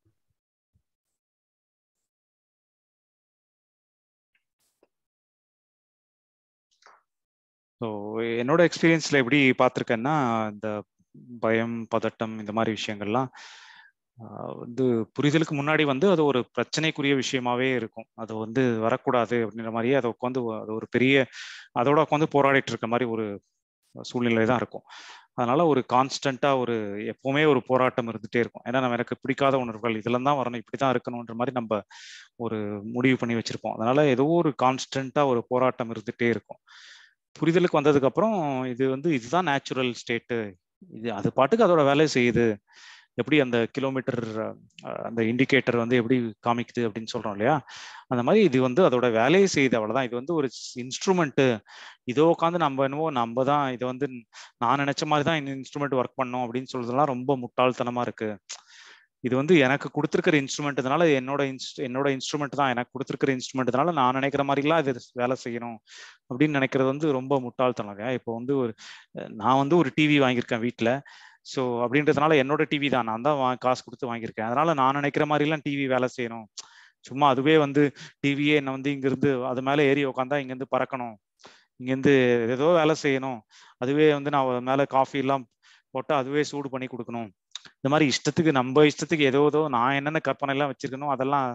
so என்னோட எக்ஸ்பீரியன்ஸ்ல எப்படி பார்த்துருக்கேன்னா இந்த பயம் பதட்டம் இந்த மாதிரி விஷயங்கள்லாம் ஆஹ் வந்து புரிதலுக்கு முன்னாடி வந்து அது ஒரு பிரச்சனைக்குரிய விஷயமாவே இருக்கும் அது வந்து வரக்கூடாது அப்படின்ற மாதிரியே அதை உட்காந்து அது ஒரு பெரிய அதோட உட்காந்து போராடிட்டு இருக்க மாதிரி ஒரு சூழ்நிலை தான் இருக்கும் அதனால ஒரு கான்ஸ்டண்டா ஒரு எப்பவுமே ஒரு போராட்டம் இருந்துட்டே இருக்கும் ஏன்னா நம்ம எனக்கு பிடிக்காத உணர்வுகள் இதுல தான் வரணும் இப்படிதான் இருக்கணும்ன்ற மாதிரி நம்ம ஒரு முடிவு பண்ணி வச்சிருப்போம் அதனால ஏதோ ஒரு கான்ஸ்டண்டா ஒரு போராட்டம் இருந்துட்டே இருக்கும் புரிதலுக்கு வந்ததுக்கு அப்புறம் இது வந்து இதுதான் நேச்சுரல் ஸ்டேட்டு இது அது பாட்டுக்கு அதோட வேலையை செய்யுது எப்படி அந்த கிலோமீட்டர் அந்த இண்டிகேட்டர் வந்து எப்படி காமிக்குது அப்படின்னு சொல்றோம் இல்லையா அந்த மாதிரி இது வந்து அதோட வேலையை செய்யுது அவ்வளவுதான் இது வந்து ஒரு இன்ஸ்ட்ருமெண்ட் இதோ உட்காந்து நம்ம என்னவோ நம்ம தான் இதை வந்து நான் நினைச்ச மாதிரி தான் இந்த இன்ஸ்ட்ருமெண்ட் ஒர்க் பண்ணோம் அப்படின்னு சொல்றதுலாம் ரொம்ப முட்டாள்தனமா இருக்கு இது வந்து எனக்கு கொடுத்துருக்கிற இன்ஸ்ட்ருமெண்ட்னால என்னோட இன்ஸ்ட் என்னோட இன்ஸ்ட்ருமெண்ட் தான் எனக்கு கொடுத்துருக்கிற இன்ஸ்ட்ருமெண்ட்னால நான் நினைக்கிற மாதிரிலாம் இது வேலை செய்யணும் அப்படின்னு நினைக்கிறது வந்து ரொம்ப முட்டாள்தனம் இல்லையா இப்போ வந்து ஒரு நான் வந்து ஒரு டிவி வாங்கியிருக்கேன் வீட்டில் ஸோ அப்படின்றதுனால என்னோட டிவி தான் நான் தான் வா காசு கொடுத்து வாங்கியிருக்கேன் அதனால நான் நினைக்கிற மாதிரிலாம் டிவி வேலை செய்யணும் சும்மா அதுவே வந்து டிவியே என்னை வந்து இங்கிருந்து அது மேலே ஏறி உட்காந்தா இங்கேருந்து பறக்கணும் இங்கேருந்து ஏதோ வேலை செய்யணும் அதுவே வந்து நான் மேலே காஃபி எல்லாம் போட்டு அதுவே சூடு பண்ணி கொடுக்கணும் இந்த மாதிரி இஷ்டத்துக்கு நம்ம இஷ்டத்துக்கு ஏதோ ஏதோ நான் என்னென்ன கற்பனை எல்லாம் வச்சிருக்கணும் அதெல்லாம்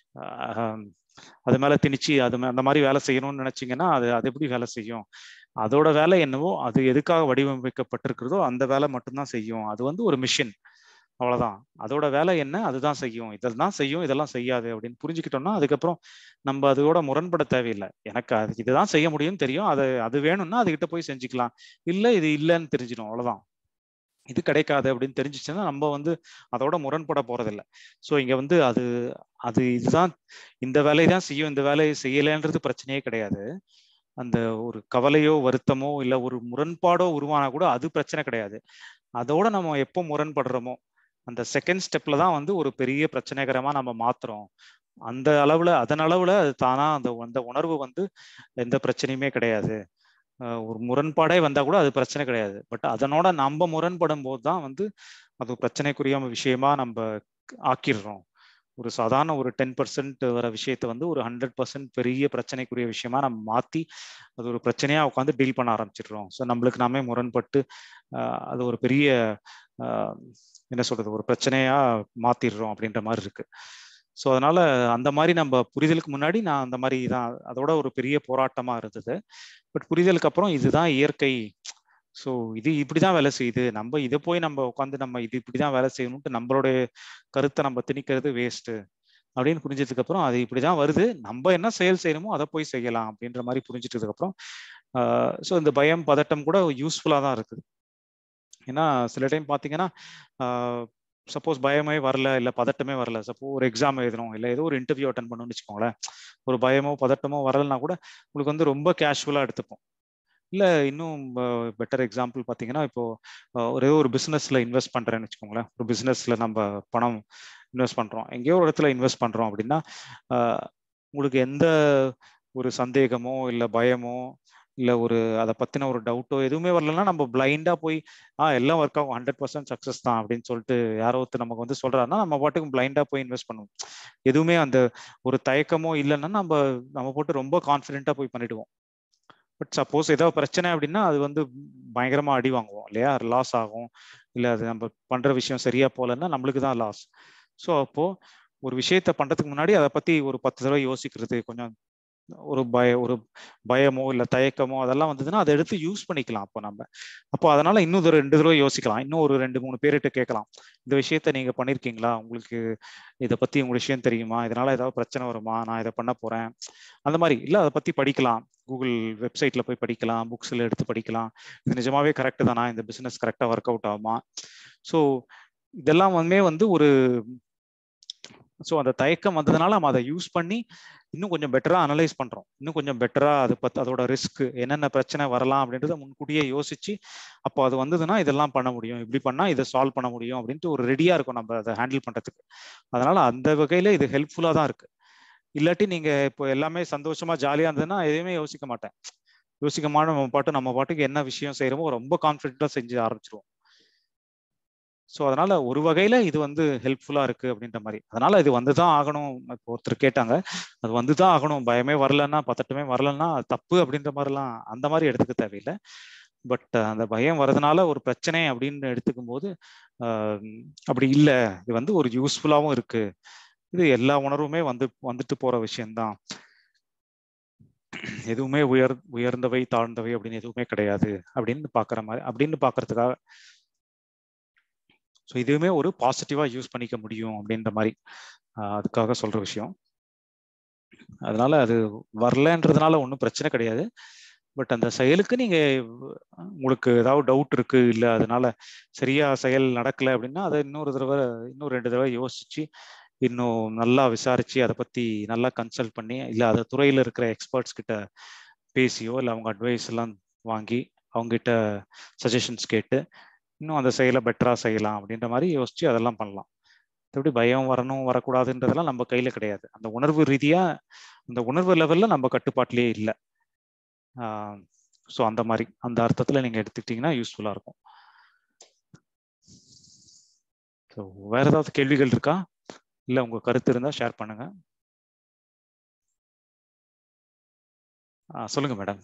அது மேல திணிச்சு அது அந்த மாதிரி வேலை செய்யணும்னு நினைச்சீங்கன்னா அது அது எப்படி வேலை செய்யும் அதோட வேலை என்னவோ அது எதுக்காக வடிவமைக்கப்பட்டிருக்கிறதோ அந்த வேலை மட்டும்தான் செய்யும் அது வந்து ஒரு மிஷின் அவ்வளவுதான் அதோட வேலை என்ன அதுதான் செய்யும் இதெல்லாம் செய்யும் இதெல்லாம் செய்யாது அப்படின்னு புரிஞ்சுக்கிட்டோம்னா அதுக்கப்புறம் நம்ம அதோட முரண்பட தேவையில்லை எனக்கு அது இதுதான் செய்ய முடியும்னு தெரியும் அது அது வேணும்னா அதுகிட்ட போய் செஞ்சுக்கலாம் இல்லை இது இல்லைன்னு தெரிஞ்சிடும் அவ்வளவுதான் இது கிடைக்காது அப்படின்னு தெரிஞ்சிச்சுன்னா நம்ம வந்து அதோட முரண்பட போறதில்லை ஸோ இங்க வந்து அது அது இதுதான் இந்த வேலையை தான் செய்யும் இந்த வேலையை செய்யலைன்றது பிரச்சனையே கிடையாது அந்த ஒரு கவலையோ வருத்தமோ இல்லை ஒரு முரண்பாடோ உருவானா கூட அது பிரச்சனை கிடையாது அதோட நம்ம எப்போ முரண்படுறோமோ அந்த செகண்ட் ஸ்டெப்ல தான் வந்து ஒரு பெரிய பிரச்சனைகரமா நம்ம மாத்துறோம் அந்த அளவுல அதன் அளவுல அது தானா அந்த அந்த உணர்வு வந்து எந்த பிரச்சனையுமே கிடையாது ஒரு முரண்பாடே வந்தா கூட அது பிரச்சனை கிடையாது பட் அதனோட நம்ம முரண்படும் போது தான் வந்து அது பிரச்சனைக்குரிய விஷயமா நம்ம ஆக்கிடுறோம் ஒரு சாதாரண ஒரு டென் பர்சன்ட் வர விஷயத்த வந்து ஒரு ஹண்ட்ரட் பர்சன்ட் பெரிய பிரச்சனைக்குரிய விஷயமா நம்ம மாத்தி அது ஒரு பிரச்சனையா உட்காந்து டீல் பண்ண ஆரம்பிச்சிடுறோம் ஸோ நம்மளுக்கு நாமே முரண்பட்டு அது ஒரு பெரிய என்ன சொல்றது ஒரு பிரச்சனையா மாத்திடுறோம் அப்படின்ற மாதிரி இருக்கு ஸோ அதனால அந்த மாதிரி நம்ம புரிதலுக்கு முன்னாடி நான் அந்த மாதிரி தான் அதோட ஒரு பெரிய போராட்டமா இருந்தது பட் புரிதலுக்கு அப்புறம் இதுதான் இயற்கை ஸோ இது இப்படிதான் வேலை செய்யுது நம்ம இதை போய் நம்ம உட்காந்து நம்ம இது இப்படிதான் வேலை செய்யணும்ட்டு நம்மளுடைய கருத்தை நம்ம திணிக்கிறது வேஸ்ட்டு அப்படின்னு புரிஞ்சதுக்கு அப்புறம் அது இப்படிதான் வருது நம்ம என்ன செயல் செய்யணுமோ அதை போய் செய்யலாம் அப்படின்ற மாதிரி புரிஞ்சிட்டதுக்கு அப்புறம் ஸோ இந்த பயம் பதட்டம் கூட யூஸ்ஃபுல்லாக தான் இருக்குது ஏன்னா சில டைம் பார்த்தீங்கன்னா சப்போஸ் பயமே வரல இல்லை பதட்டமே வரல சப்போ ஒரு எக்ஸாம் எழுதணும் இல்லை ஏதோ ஒரு இன்டர்வியூ அட்டன் பண்ணணும்னு வச்சுக்கோங்களேன் ஒரு பயமோ பதட்டமோ வரலன்னா கூட உங்களுக்கு வந்து ரொம்ப கேஷுவலாக எடுத்துப்போம் இல்லை இன்னும் பெட்டர் எக்ஸாம்பிள் பார்த்தீங்கன்னா இப்போ ஒரே ஒரு பிஸ்னஸ்ல இன்வெஸ்ட் பண்ணுறேன்னு வச்சுக்கோங்களேன் ஒரு பிஸ்னஸ்ல நம்ம பணம் இன்வெஸ்ட் பண்ணுறோம் எங்கேயோ ஒரு இடத்துல இன்வெஸ்ட் பண்ணுறோம் அப்படின்னா உங்களுக்கு எந்த ஒரு சந்தேகமோ இல்லை பயமோ இல்லை ஒரு அதை பற்றின ஒரு டவுட்டோ எதுவுமே வரலன்னா நம்ம பிளைண்டாக போய் ஆ எல்லாம் ஒர்க் ஆகும் ஹண்ட்ரட் பர்சன்ட் சக்ஸஸ் தான் அப்படின்னு சொல்லிட்டு யாரோ ஒருத்தர் நமக்கு வந்து சொல்கிறாருன்னா நம்ம பாட்டுக்கு பிளைண்டாக போய் இன்வெஸ்ட் பண்ணுவோம் எதுவுமே அந்த ஒரு தயக்கமோ இல்லைன்னா நம்ம நம்ம போட்டு ரொம்ப கான்ஃபிடென்ட்டாக போய் பண்ணிடுவோம் பட் சப்போஸ் ஏதாவது பிரச்சனை அப்படின்னா அது வந்து பயங்கரமாக அடி வாங்குவோம் இல்லையா லாஸ் ஆகும் இல்லை அது நம்ம பண்ணுற விஷயம் சரியா போகலன்னா நம்மளுக்கு தான் லாஸ் ஸோ அப்போது ஒரு விஷயத்த பண்ணுறதுக்கு முன்னாடி அதை பற்றி ஒரு பத்து தடவை யோசிக்கிறது கொஞ்சம் ஒரு பய ஒரு பயமோ இல்லை தயக்கமோ அதெல்லாம் வந்ததுன்னா அதை எடுத்து யூஸ் பண்ணிக்கலாம் அப்போ நம்ம அப்போ அதனால இன்னும் ஒரு ரெண்டு தடவை யோசிக்கலாம் இன்னும் ஒரு ரெண்டு மூணு பேர்கிட்ட கேட்கலாம் இந்த விஷயத்த நீங்க பண்ணிருக்கீங்களா உங்களுக்கு இதை பத்தி உங்களுக்கு விஷயம் தெரியுமா இதனால ஏதாவது பிரச்சனை வருமா நான் இதை பண்ண போறேன் அந்த மாதிரி இல்லை அதை பத்தி படிக்கலாம் கூகுள் வெப்சைட்ல போய் படிக்கலாம் புக்ஸ்ல எடுத்து படிக்கலாம் இது நிஜமாவே கரெக்ட் தானா இந்த பிசினஸ் கரெக்டா ஒர்க் அவுட் ஆகுமா ஸோ இதெல்லாம் வந்து வந்து ஒரு ஸோ அந்த தயக்கம் வந்ததுனால நம்ம அதை யூஸ் பண்ணி இன்னும் கொஞ்சம் பெட்டராக அனலைஸ் பண்ணுறோம் இன்னும் கொஞ்சம் பெட்டராக அது பற்றி அதோட ரிஸ்க் என்னென்ன பிரச்சனை வரலாம் அப்படின்றத முன்கூட்டியே யோசிச்சு அப்போ அது வந்ததுன்னா இதெல்லாம் பண்ண முடியும் இப்படி பண்ணால் இதை சால்வ் பண்ண முடியும் அப்படின்ட்டு ஒரு ரெடியாக இருக்கும் நம்ம அதை ஹேண்டில் பண்ணுறதுக்கு அதனால அந்த வகையில் இது ஹெல்ப்ஃபுல்லாக தான் இருக்கு இல்லாட்டி நீங்கள் இப்போ எல்லாமே சந்தோஷமா ஜாலியாக இருந்ததுன்னா எதுவுமே யோசிக்க மாட்டேன் யோசிக்க மாட்டோம் நம்ம பாட்டு நம்ம பாட்டுக்கு என்ன விஷயம் செய்யறோமோ ரொம்ப கான்ஃபிடென்ட்டாக செஞ்சு ஆரம்பிச்சிருவோம் ஸோ அதனால ஒரு வகையில இது வந்து ஹெல்ப்ஃபுல்லா இருக்கு அப்படின்ற மாதிரி அதனால இது வந்து தான் ஆகணும் இப்போ ஒருத்தர் கேட்டாங்க அது வந்து தான் ஆகணும் பயமே வரலன்னா பத்தட்டமே வரலன்னா தப்பு அப்படின்ற மாதிரிலாம் அந்த மாதிரி எடுத்துக்க தேவையில்லை பட் அந்த பயம் வரதுனால ஒரு பிரச்சனை அப்படின்னு எடுத்துக்கும் போது அப்படி இல்லை இது வந்து ஒரு யூஸ்ஃபுல்லாகவும் இருக்கு இது எல்லா உணர்வுமே வந்து வந்துட்டு போற விஷயம்தான் எதுவுமே உயர் உயர்ந்தவை தாழ்ந்தவை அப்படின்னு எதுவுமே கிடையாது அப்படின்னு பாக்குற மாதிரி அப்படின்னு பாக்குறதுக்காக ஸோ இதுவுமே ஒரு பாசிட்டிவா யூஸ் பண்ணிக்க முடியும் அப்படின்ற மாதிரி அதுக்காக சொல்ற விஷயம் அதனால அது வரலன்றதுனால ஒன்றும் பிரச்சனை கிடையாது பட் அந்த செயலுக்கு நீங்க உங்களுக்கு ஏதாவது டவுட் இருக்கு இல்லை அதனால சரியா செயல் நடக்கல அப்படின்னா அதை இன்னொரு தடவை இன்னும் ரெண்டு தடவை யோசிச்சு இன்னும் நல்லா விசாரிச்சு அதை பத்தி நல்லா கன்சல்ட் பண்ணி இல்லை அதை துறையில இருக்கிற எக்ஸ்பர்ட்ஸ் கிட்ட பேசியோ இல்லை அவங்க அட்வைஸ் எல்லாம் வாங்கி அவங்ககிட்ட சஜஷன்ஸ் கேட்டு இன்னும் அந்த செயலை பெட்டரா செய்யலாம் அப்படின்ற மாதிரி யோசிச்சு அதெல்லாம் பண்ணலாம் எப்படி பயம் வரணும் வரக்கூடாதுன்றதெல்லாம் நம்ம கையில கிடையாது அந்த உணர்வு ரீதியா அந்த உணர்வு லெவல்ல நம்ம கட்டுப்பாட்டிலேயே இல்லை ஸோ அந்த மாதிரி அந்த அர்த்தத்துல நீங்க எடுத்துக்கிட்டீங்கன்னா யூஸ்ஃபுல்லா இருக்கும் ஸோ வேற ஏதாவது கேள்விகள் இருக்கா இல்ல உங்க கருத்து இருந்தா ஷேர் பண்ணுங்க சொல்லுங்க மேடம்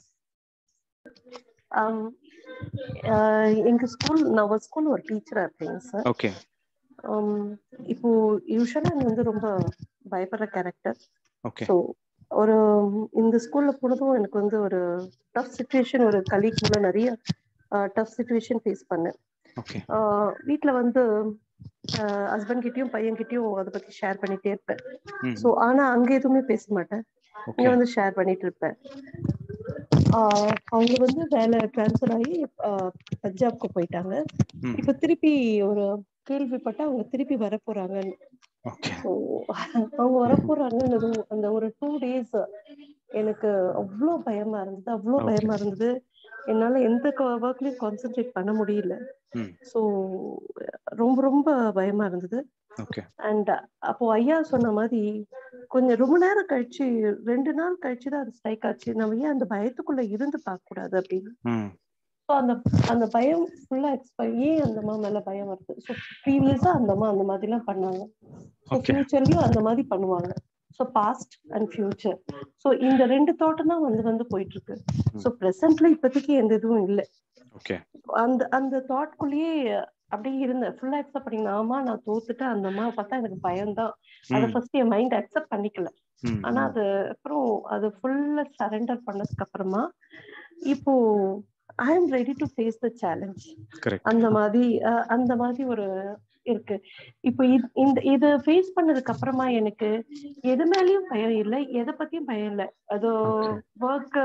எங்க ஸ்கூல் நான் ஒரு ஸ்கூல் ஒரு டீச்சரா இருக்கேங்க சார் ஓகே இப்போ யூஸ்வலா நான் வந்து ரொம்ப பயப்படுற கேரக்டர் ஓகே ஸோ ஒரு இந்த ஸ்கூல்ல போனதும் எனக்கு வந்து ஒரு டஃப் சுச்சுவேஷன் ஒரு கலீக் மூலம் நிறைய டஃப் சுச்சுவேஷன் ஃபேஸ் பண்ணேன் ஓகே வீட்டுல வந்து ஹஸ்பண்ட் கிட்டயும் பையன் கிட்டயும் அதை பத்தி ஷேர் பண்ணிட்டே இருப்பேன் ம். ஸோ ஆனா அங்க எதுவுமே பேச மாட்டேன் ஓகே இங்க வந்து ஷேர் பண்ணிட்டு இருப்பேன் ஆஹ் அவங்க வந்து வேலை ட்ரான்ஸ்ஃபர் ஆகி ஆஹ் பஞ்சாப்க்கு போயிட்டாங்க ம். இப்ப திருப்பி ஒரு கேள்விப்பட்டா அவங்க திருப்பி வர போறாங்கன்னு ஓகே ஸோ அவங்க வர போறாங்கன்னு அந்த ஒரு டூ டேஸ் எனக்கு அவ்வளோ பயமா இருந்தது அவ்வளோ Okay. பயமா இருந்தது என்னால எந்த ஒர்க்லயும் கான்சென்ட்ரேட் பண்ண முடியல ம். ஸோ ரொம்ப ரொம்ப பயமா இருந்தது ஓகே அண்ட் அப்போ ஐயா சொன்ன மாதிரி கொஞ்சம் ரொம்ப நேரம் கழிச்சு ரெண்டு நாள் கழிச்சு தான் அது ஸ்ட்ரைக் ஆச்சு நம்ம ஏன் அந்த பயத்துக்குள்ள இருந்து பார்க்க கூடாது அப்படின்னு ம் ஸோ அந்த அந்த பயம் ஃபுல்லா எக்ஸ்பைர் ஏன் அந்த அம்மா மேல பயம் வருது ஸோ ப்ரீவியஸா அந்த அம்மா அந்த மாதிரிலாம் பண்ணாங்க ஸோ Okay. ஃபியூச்சர்லயும் அந்த மாதிரி பண்ணுவாங்க so past and future so இந்த ரெண்டு தோட்டம் தான் வந்து வந்து போயிட்டு இருக்கு ஸோ ப்ரெசென்ட்ல இப்போதைக்கு எந்த இதுவும் இல்லை ஓகே அந்த அந்த தாட்குள்ளேயே அப்படியே இருந்தேன் ஃபுல்லா அக்செப்ட் பண்ணிங்க ஆமா நான் தோத்துட்டேன் அந்த அம்மா பார்த்தா எனக்கு பயம்தான் அதை ம். ஃபர்ஸ்ட் என் மைண்ட் அக்செப்ட் பண்ணிக்கல ம் ஆனா அது அப்புறம் அது ஃபுல்லா சரண்டர் பண்ணதுக்கு அப்புறமா இப்போ I am ready to face the challenge correct அந்த மாதிரி அஹ், அந்த மாதிரி ஒரு இருக்கு இப்போ இது- இந்த இது ஃபேஸ் பண்ணதுக்கு அப்புறமா எனக்கு எது மேலயும் பயம் இல்லை எதை பத்தியும் பயம் இல்லை அதோ ஒர்க்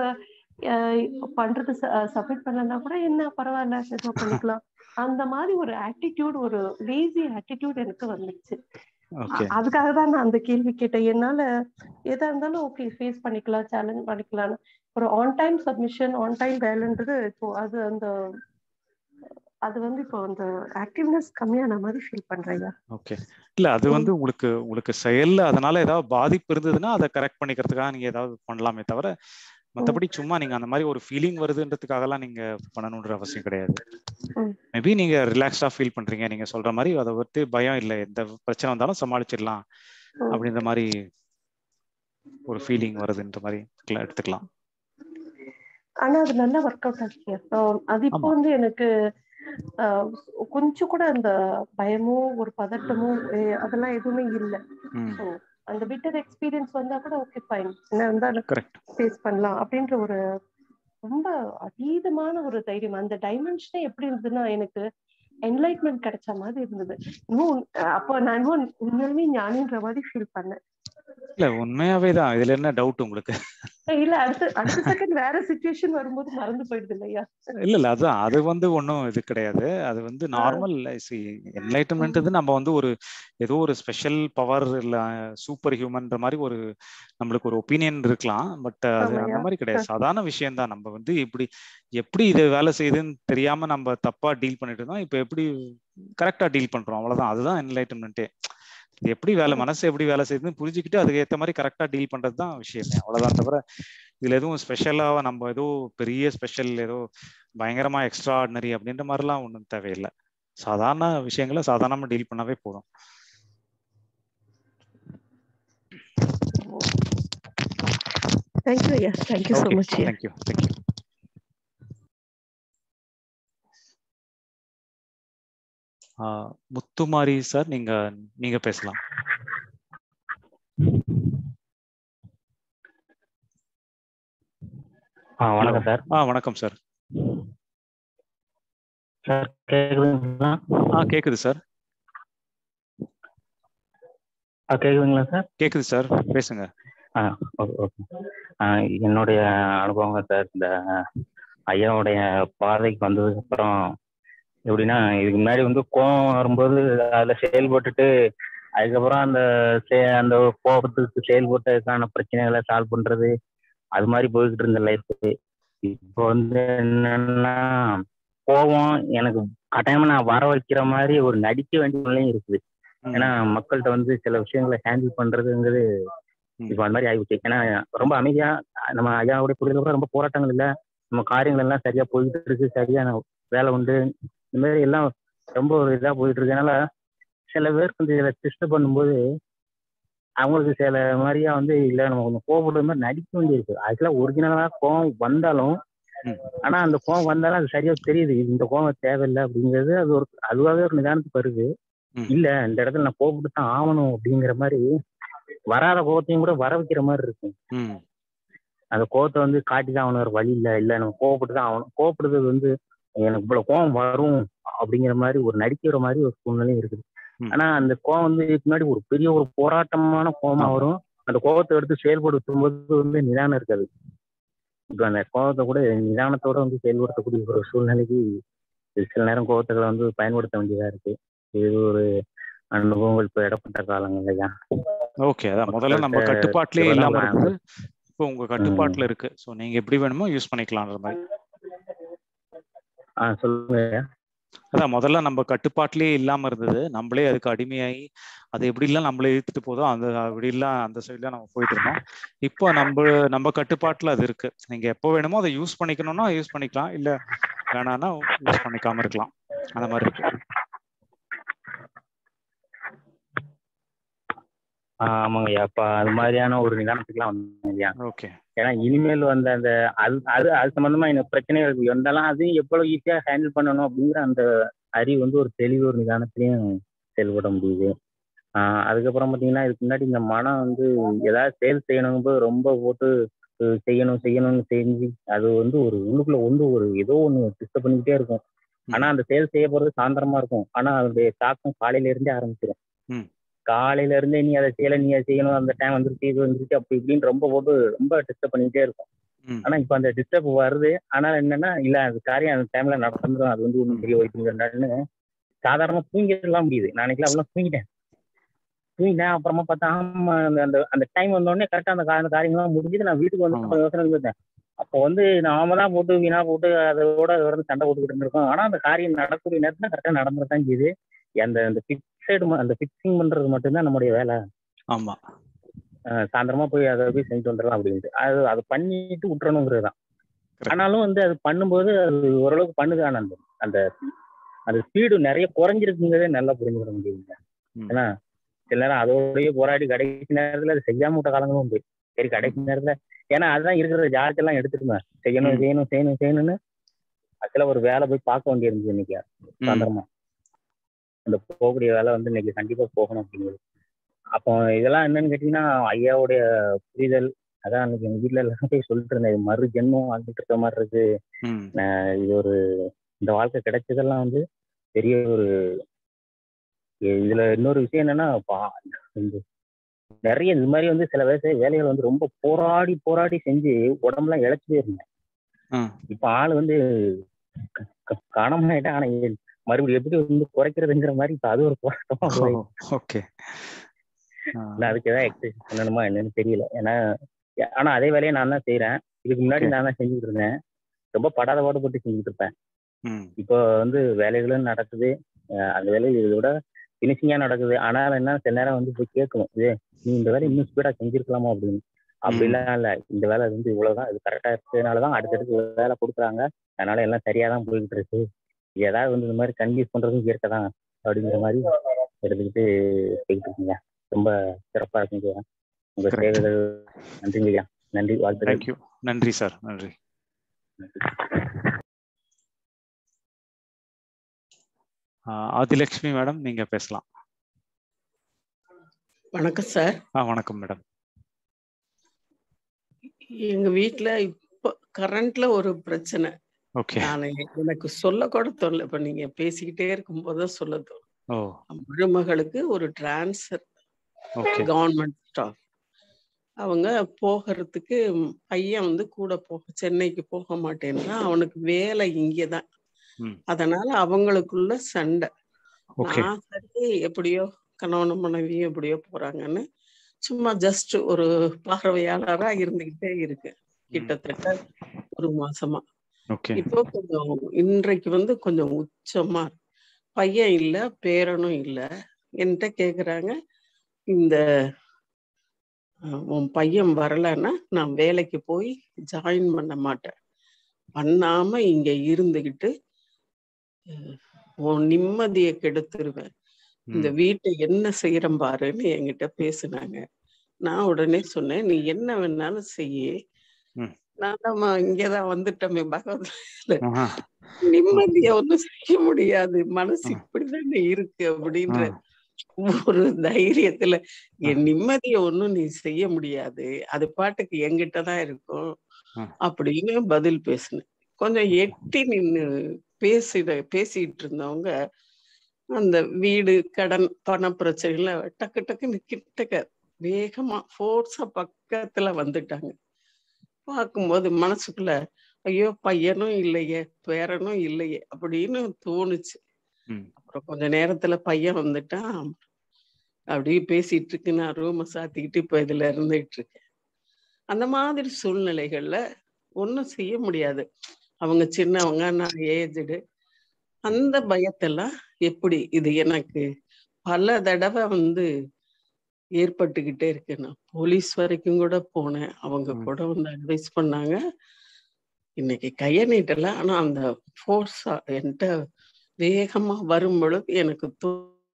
பண்றது சப்மிட் பண்ணலன்னா கூட என்ன பரவாயில்ல ஏதோ பண்ணிக்கலாம் அந்த மாதிரி ஒரு ஆட்டிடியூட் ஒரு லேசி ஆட்டிடியூட் எனக்கு வந்துச்சு ஓகே அதுக்காக தான் நான் அந்த கேள்வி கேட்டேன் என்னால எதா இருந்தாலும் ஓகே ஃபேஸ் பண்ணிக்கலாம் சேலஞ்ச் பண்ணிக்கலாம்னு ஒரு on time submission on time வேலைன்றது இப்போ அது அந்த அது வந்து இப்போ அந்த ஆக்டிவ்னஸ் கம்மியான மாதிரி ஃபீல் பண்றேன் ஓகே இல்ல அது வந்து உங்களுக்கு உங்களுக்கு செயல்ல அதனால ஏதாவது பாதிப்பு இருந்ததுன்னா அதை கரெக்ட் பண்ணிக்கிறதுக்காக நீங்க ஏதாவது பண்ணலாமே தவிர மத்தபடி சும்மா நீங்க அந்த மாதிரி ஒரு ஃபீலிங் வருதுன்றதுக்காகலாம் நீங்க பண்ணணுன்ற அவசியம் கிடையாது ம். மேபி நீங்க ரிலாக்ஸ்டா ஃபீல் பண்றீங்க நீங்க சொல்ற மாதிரி அதை பத்தி பயம் இல்லை எந்த பிரச்சனை வந்தாலும் சமாளிச்சிடலாம் ம். அப்படின்ற மாதிரி ஒரு ஃபீலிங் வருதுன்ற மாதிரி எடுத்துக்கலாம்- எடுத்துக்கலாம் ஆனா அது நல்லா ஒர்க் அவுட் ஆச்சு So, அது இப்போ ஆமா. வந்து எனக்கு ஆஹ், கொஞ்சம் கூட அந்த பயமோ ஒரு பதட்டமோ eh, அதெல்லாம் எதுவுமே இல்லை ம் So, அந்த பிட்டர் எக்ஸ்பீரியன்ஸ் வந்தா கூட ஓகே ஃபைன் என்ன இருந்தாலும் கரெக்ட் ஃபேஸ் பண்ணலாம் அப்படின்ற ஒரு ரொம்ப அதீதமான ஒரு தைரியம் அந்த டைமென்ஷனே எப்படி இருந்ததுன்னா எனக்கு என்லைட்மெண்ட் கிடைச்ச மாதிரி இருந்தது இன்னும் அப்போ நான் இன்னும் உண்மையாலுமே ஞானின்ற மாதிரி ஃபீல் பண்ணேன் இல்ல உண்மையாவே தான் இதுல என்ன டவுட் உங்களுக்கு இல்ல அடுத்த அடுத்த செகண்ட் வேற சுச்சுவேஷன் வரும்போது மறந்து போயிடுது இல்லையா இல்ல இல்ல அதான் அது வந்து ஒன்றும் இது கிடையாது அது வந்து நார்மல் என்லைட்டன்மெண்ட் இது நம்ம வந்து ஒரு ஏதோ ஒரு ஸ்பெஷல் பவர் இல்ல சூப்பர் ஹியூமன்ற மாதிரி ஒரு நம்மளுக்கு ஒரு ஒப்பீனியன் இருக்கலாம் பட் அது அந்த ஆமாய்யா. மாதிரி கிடையாது சாதாரண விஷயம் தான் நம்ம வந்து இப்படி எப்படி இது வேலை செய்யுதுன்னு தெரியாம நம்ம தப்பா டீல் பண்ணிட்டு இருந்தோம் இப்போ எப்படி கரெக்டா டீல் பண்றோம் அவ்வளவுதான் அதுதான் என்லைட்டன்மெண்ட்டே இது எப்படி வேலை மனசு எப்படி வேலை செய்யுதுன்னு புரிஞ்சுக்கிட்டு அதுக்கு ஏத்த மாதிரி கரெக்டா டீல் பண்றது தான் விஷயமே அவ்வளவுதான் தவிர இதுல எதுவும் ஸ்பெஷலா நம்ம ஏதோ பெரிய ஸ்பெஷல் ஏதோ பயங்கரமா எக்ஸ்ட்ரா ஆர்டினரி அப்படின்ற மாதிரிலாம் ஒன்றும் தேவையில்லை சாதாரண விஷயங்களை சாதாரணமா டீல் பண்ணாவே போதும் தேங்க்யூ ஐயா தேங்க்யூ ஸோ ஓகே மச் ஐயா தேங்க்யூ தேங்க்யூ முத்துமாரி சார் நீங்க நீங்க பேசலாம் ஆ வணக்கம் சார் ஆ வணக்கம் சார் சார் கேக்குதுங்களா ஆ கேக்குது சார் ஆ கேக்குதுங்களா சார் கேக்குது சார் பேசுங்க ஆ ஓகே ஓகே ஆ என்னுடைய அனுபவங்க சார் இந்த ஐயாவுடைய பாதைக்கு வந்ததுக்கு அப்புறம் எப்படின்னா இதுக்கு முன்னாடி வந்து கோவம் வரும்போது அதில் செயல்பட்டுட்டு அதுக்கப்புறம் அந்த செ- அந்த கோபத்துக்கு செயல்பட்டதுக்கான பிரச்சனைகளை சால்வ் பண்றது அது மாதிரி போய்கிட்டு இருந்த லைஃப் இப்போ வந்து என்னன்னா கோவம் எனக்கு கட்டாயமா நான் வர வைக்கிற மாதிரி ஒரு நடிக்க வேண்டிய நிலையும் இருக்குது ம், ஏன்னா மக்கள்கிட்ட வந்து சில விஷயங்களை ஹேண்டில் பண்றதுங்கிறது ம். இப்போ அந்த மாதிரி ஆகிடுச்சு ஏன்னா ரொம்ப அமைதியா நம்ம ஐயாவுடைய புரிதல் கூட ரொம்ப போராட்டங்கள் இல்லை நம்ம காரியங்கள் எல்லாம் சரியா போயிட்டு இருக்கு சரியான வேலை உண்டு இந்த மாதிரி எல்லாம் ரொம்ப ஒரு இதா போயிட்டு இருக்கனால சில பேருக்கு வந்து இதில் டிஸ்டர்ப் பண்ணும்போது அவங்களுக்கு சில மாதிரியா வந்து இல்லை நம்ம கொஞ்சம் கோவப்படுற மாதிரி நடிக்க வேண்டியிருக்கு ஆக்சுவலாக ஒரிஜினலாக கோவம் வந்தாலும் ம். ஆனா அந்த கோவம் வந்தாலும் அது சரியா தெரியுது இது இந்த கோவம் தேவையில்லை அப்படிங்கிறது அது ஒரு அதுவாகவே ஒரு நிதானத்துக்கு வருது ம். இல்ல இந்த இடத்துல நான் கோவப்பட்டு தான் ஆகணும் அப்படிங்கிற மாதிரி வராத கோவத்தையும் கூட வர வைக்கிற மாதிரி இருக்கு ம், அந்த கோவத்தை வந்து காட்டி தான் ஆகணும் வேற வழி இல்ல இல்ல நம்ம கோவப்பட்டு தான் ஆகணும் கோவப்படுறது வந்து எனக்கு இவ்வளவு கோவம் வரும் அப்படிங்கிற மாதிரி ஒரு நடிக்கிற மாதிரி ஒரு சூழ்நிலையும் இருக்குது ம். ஆனா அந்த கோவம் வந்து இதுக்கு முன்னாடி ஒரு பெரிய ஒரு போராட்டமான கோவமா ஆமா. வரும் அந்த கோவத்தை எடுத்து செயல்படுத்தும் போது வந்து நிதானம் இருக்காது இப்ப அந்த கோவத்தை கூட நிதானத்தோட வந்து செயல்படுத்தக்கூடிய ஒரு சூழ்நிலைக்கு சில நேரம் கோவத்துகளை வந்து பயன்படுத்த வேண்டியதா இருக்கு இது ஒரு அனுபவங்கள் இப்ப இடப்பட்ட காலங்கள் ஐயா ஓகே அதான் முதல்ல நம்ம மக்கள்கிட்ட கட்டுப்பாட்டிலே இதெல்லாம் இல்லாம ஒரு இருந்தது இப்போ உங்க கட்டுப்பாட்டுல இருக்கு ஸோ நீங்க எப்படி வேணுமோ யூஸ் பண்ணிக்கலாம்ன்ற மாதிரி ஆ சொல்லுங்க ஐயா அதான் முதல்ல நம்ம கட்டுப்பாட்டிலே இல்லாம இருந்தது நம்மளே அதுக்கு அடிமையாகி அது எப்படி எல்லாம் நம்மளே இழுத்துட்டு போதோ அந்த அப்படி எல்லாம் அந்த சைட்ல நம்ம போயிட்டு இருந்தோம் இப்போ நம்ம நம்ம கட்டுப்பாட்டுல அது இருக்கு நீங்க எப்போ வேணுமோ அதை யூஸ் பண்ணிக்கணும்னா யூஸ் பண்ணிக்கலாம் இல்ல வேணாம்னா யூஸ் பண்ணிக்காம இருக்கலாம் அந்த மாதிரி இருக்கு ஆ, ஆமாங்க ஐயா அப்ப அது மாதிரியான ஒரு நிதானத்துக்குலாம் வந்தேன் ஐயா ஓகே ஏன்னா இனிமேல் வந்த அந்த அது அது அது சம்பந்தமா எனக்கு பிரச்சனைகள் வந்தாலும் அதையும் எவ்வளவு ஈஸியா ஹேண்டில் பண்ணணும் அப்படிங்கிற அந்த அறிவு வந்து ஒரு தெளிவு ஒரு நிதானத்திலையும் செயல்பட முடியுது ஆஹ் அதுக்கப்புறம் பாத்தீங்கன்னா இதுக்கு முன்னாடி இந்த மனம் வந்து ஏதாவது செயல் செய்யணும் போது ரொம்ப போட்டு அஹ் செய்யணும் செய்யணும்னு செஞ்சு அது வந்து ஒரு உள்ளுக்குள்ள வந்து ஒரு ஏதோ ஒண்ணு டிஸ்டர்ப் பண்ணிக்கிட்டே இருக்கும் ஆனா அந்த செயல் செய்ய போறது சாயந்தரமா இருக்கும் ஆனா அதனுடைய தாக்கம் காலையில இருந்தே ஆரம்பிச்சிடும் ம். காலையில இருந்தே நீ அதை செய்யல நீ அதை செய்யணும் அந்த டைம் வந்துருச்சு இது வந்துருச்சு அப்படி இப்படின்னு ரொம்ப போட்டு ரொம்ப டிஸ்டர்ப் பண்ணிட்டே இருக்கும் ம். ஆனா இப்ப அந்த டிஸ்டர்ப் வருது ஆனா என்னன்னா இல்ல அது காரியம் அந்த டைம்ல நடந்துடும் அது வந்து ஒன்றும் பெரிய வைப்புன்னு சாதாரணமா தூங்கிடலாம் முடியுது நான் அன்னைக்கு அவ்வளவு தூங்கிட்டேன் தூங்கிட்டேன் அப்புறமா பார்த்தா ஆமா அந்த அந்த அந்த டைம் வந்தோடனே கரெக்டா அந்த கா- அந்த காரியங்கள்லாம் முடிஞ்சது நான் வீட்டுக்கு வந்து ஆமா. கொஞ்சம் யோசனை இருந்தேன் அப்போ வந்து நாம தான் போட்டு வீணா போட்டு அதோட வந்து சண்டை போட்டுக்கிட்டு இருந்திருக்கோம் ஆனா அந்த காரியம் நடக்கக்கூடிய நேரத்துல கரெக்டா நடந்துதான் செய்யுது அந்த அந்த பிக்சைடு அந்த பிக்சிங் பண்றது மட்டும்தான் நம்முடைய வேலை ஆமா அஹ் சாயந்தரமா போய் அதை போய் செஞ்சுட்டு வந்துடலாம் அப்படின்ட்டு அது அதை பண்ணிட்டு விட்டுறணுங்கிறது தான் Correct. ஆனாலும் வந்து அது பண்ணும்போது அது ஓரளவுக்கு பண்ணுது ஆனா அந்த அந்த அந்த ஸ்பீடு நிறைய குறைஞ்சிருக்குங்கிறதே நல்லா புரிஞ்சுக்கிற முடியுங்க ம். ஏன்னா சில நேரம் அதோடய போராடி கடைசி நேரத்துல அது செய்யாம விட்ட காலங்களும் உண்டு சரி கடைசி நேரத்துல ஏன்னா அதுதான் இருக்கிற ஜார்ஜ் எல்லாம் எடுத்துட்டுமே செய்யணும் ம். செய்யணும் செய்யணும் செய்யணும்னு ஆக்சுவலா ஒரு வேலை போய் பார்க்க வேண்டியிருந்துச்சு இன்னைக்கு ம். சாயந்தரமா அந்த போகக்கூடிய வேலை வந்து இன்னைக்கு கண்டிப்பா போகணும் அப்படிங்கிறது அப்போ இதெல்லாம் என்னன்னு கேட்டீங்கன்னா ஐயாவுடைய புரிதல் அதான் அன்னைக்கு எங்க வீட்ல எல்லாரும் போய் சொல்லிட்டு இருந்தேன் இது மறு ஜென்மம் வாழ்ந்துட்டு இருக்க மாதிரி இருக்கு ம். நான் இது ஒரு இந்த வாழ்க்கை கிடைச்சதெல்லாம் வந்து பெரிய ஒரு இ- இதுல இன்னொரு விஷயம் என்னன்னா பா- இந்த நிறைய இந்த மாதிரி வந்து சில வேலை வேலைகள் வந்து ரொம்ப போராடி போராடி செஞ்சு உடம்புலாம் இழைச்சு போயிருந்தேன் ம். இப்ப ஆள் வந்து க- க- காணாம ஆயிட்டேன் ஆனா இது மறுபடியும் எப்படி வந்து குறைக்கிறதுங்கிற மாதிரி இப்ப அது ஒரு போராட்டமா உருவாகி ஓகே இல்ல அதுக்கு ஏதாவது எக்ஸசைஸ் பண்ணணுமா என்னன்னு தெரியல ஏன்னா ஆனா அதே வேலையை நான் தான் செய்யறேன் இதுக்கு முன்னாடி Okay. நான் தான் செஞ்சுட்டு இருந்தேன் ரொம்ப படாத பாடுபட்டு செஞ்சுட்டு இருப்பேன் ம் இப்போ வந்து வேலைகளும் நடக்குது அஹ் அந்த வேலை இதை விட ஃபினிஷிங்கா நடக்குது ஆனால் என்ன சில நேரம் வந்து போய் கேட்கணும் இது நீ இந்த வேலை இன்னும் ஸ்பீடா செஞ்சிருக்கலாமா அப்படின்னு அப்படிலாம் இல்ல இந்த வேலை வந்து இவ்வளவுதான் இது கரெக்டா இருக்கிறதுனாலதான் அடுத்தடுத்து வேலை கொடுக்குறாங்க அதனால எல்லாம் சரியா தான் போய்கிட்டு இருக்கு ஏதாவது வந்து இந்த மாதிரி கன்வியூஸ் பண்றதும் இயற்கை தான் அப்படிங்கிற மாதிரி எடுத்துக்கிட்டு போயிட்டு இருக்குங்க ரொம்ப சிறப்பா இருக்குங்க உங்க Correct. சேவைகள் நன்றிங்கய்யா நன்றி வாழ்த்துக்கள் தேங்க்யூ நன்றி சார் நன்றி ஆஹ் ஆதிலட்சுமி மேடம் நீங்க பேசலாம் வணக்கம் சார் ஆ வணக்கம் மேடம் எங்க வீட்ல இப்போ கரண்ட்ல ஒரு பிரச்சனை ஓகே நான் எனக்கு சொல்ல கூட தோணல இப்ப நீங்க பேசிக்கிட்டே இருக்கும்போது தான் சொல்ல தோணும் ஓ மருமகளுக்கு ஒரு டிரான்ஸ்ஃபர் ஓகே கவர்மெண்ட் ஸ்டாஃப் அவங்க போகிறதுக்கு பையன் வந்து கூட போக சென்னைக்கு போக மாட்டேன்னா அவனுக்கு வேலை இங்கேதான் ம். அதனால அவங்களுக்குள்ள சண்டை ஓகே நான் சரி எப்படியோ கணவனும் மனைவியும் எப்படியோ போறாங்கன்னு சும்மா ஜஸ்ட் ஒரு பார்வையாளரா இருந்துகிட்டே இருக்கு கிட்டத்தட்ட ஒரு மாசமா ஓகே இப்போ கொஞ்சம் இன்றைக்கு வந்து கொஞ்சம் உச்சமா இருக்கு. பையன் இல்ல பேரனும் இல்ல என்கிட்ட கேக்குறாங்க இந்த அஹ், உன் பையன் வரலைன்னா நான் வேலைக்கு போய் ஜாயின் பண்ண மாட்டேன் பண்ணாம இங்க இருந்துகிட்டு அஹ், உன் நிம்மதியை கெடுத்துருவேன் இந்த வீட்டை என்ன செய்யறேன் பாருன்னு என்கிட்ட பேசுனாங்க நான் உடனே சொன்னேன் நீ என்ன வேணாலும் செய்யி ம். நான் நம்ம இங்கதான் வந்துட்டோமே பகவத்ல ஆஹா. நிம்மதிய ஒண்ணும் செய்ய முடியாது மனசு ஆ. இப்படிதானே இருக்கு அப்படின்ற ஆ. ஒரு தைரியத்துல என் நிம்மதிய ஒண்ணும் நீ செய்ய முடியாது அது பாட்டுக்கு என்கிட்டதான் இருக்கும் ஆ. அப்படின்னு பதில் பேசினேன் கொஞ்சம் எட்டி நின்னு பேசிட பேசிட்டு இருந்தவங்க அந்த வீடு கடன் பண பிரச்சனைல டக்கு டக்குன்னு கிட்டக்க வேகமா ஃபோர்ஸா பக்கத்துல வந்துட்டாங்க பார்க்கும்போது மனசுக்குள்ள ஐயோ பையனும் இல்லையே பேரனும் இல்லையே அப்படின்னு தோணுச்சு ம். அப்புறம் கொஞ்ச நேரத்துல பையன் வந்துட்டான் அப்படியே பேசிட்டு இருக்கு நான் ரூமை சாத்திக்கிட்டு இப்ப இதுல இருந்துட்டு இருக்கேன் அந்த மாதிரி சூழ்நிலைகள்ல ஒண்ணும் செய்ய முடியாது அவங்க சின்னவங்க நான் ஏஜ்டு அந்த பயத்தெல்லாம் எப்படி இது எனக்கு பல தடவை வந்து ஏற்பட்டுக்கிட்டே இருக்கு நான் போலீஸ் வரைக்கும் கூட போனேன் அவங்க ம். கூட வந்து அட்வைஸ் பண்ணாங்க இன்னைக்கு கைய நீட்டல ஆனா அந்த ஃபோர்ஸா என்கிட்ட வேகமா வரும் பொழுது எனக்கு தோ-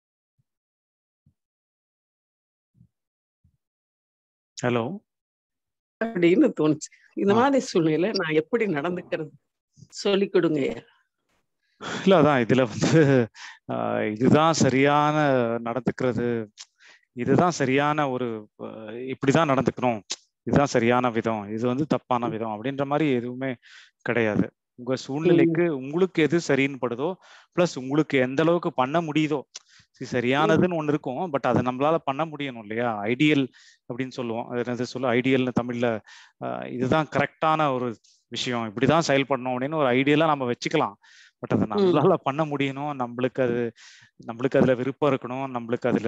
ஹலோ அப்படின்னு தோணுச்சு இந்த ஆ. மாதிரி சூழ்நிலை நான் எப்படி நடந்துக்கிறது சொல்லி கொடுங்க இல்ல அதான் இதுல வந்து ஆஹ் இதுதான் சரியான நடந்துக்கிறது இதுதான் சரியான ஒரு ஆஹ் இப்படிதான் நடந்துக்கணும் இதுதான் சரியான விதம் இது வந்து தப்பான விதம் அப்படின்ற மாதிரி எதுவுமே கிடையாது உங்க சூழ்நிலைக்கு உங்களுக்கு எது சரின்னு படுதோ பிளஸ் உங்களுக்கு எந்த அளவுக்கு பண்ண முடியுதோ சரி, சரியானதுன்னு ஒண்ணு இருக்கும் பட் அதை நம்மளால பண்ண முடியணும் இல்லையா ஐடியல் அப்படின்னு சொல்லுவோம் அது என்னது சொல்ல ஐடியல்னு தமிழ்ல ஆஹ் இதுதான் கரெக்டான ஒரு விஷயம் இப்படிதான் செயல்படணும் அப்படின்னு ஒரு ஐடியலா நம்ம வச்சுக்கலாம் பட் அதை நம்மளால பண்ண முடியணும் நம்மளுக்கு அது நம்மளுக்கு அதுல விருப்பம் இருக்கணும் நம்மளுக்கு அதுல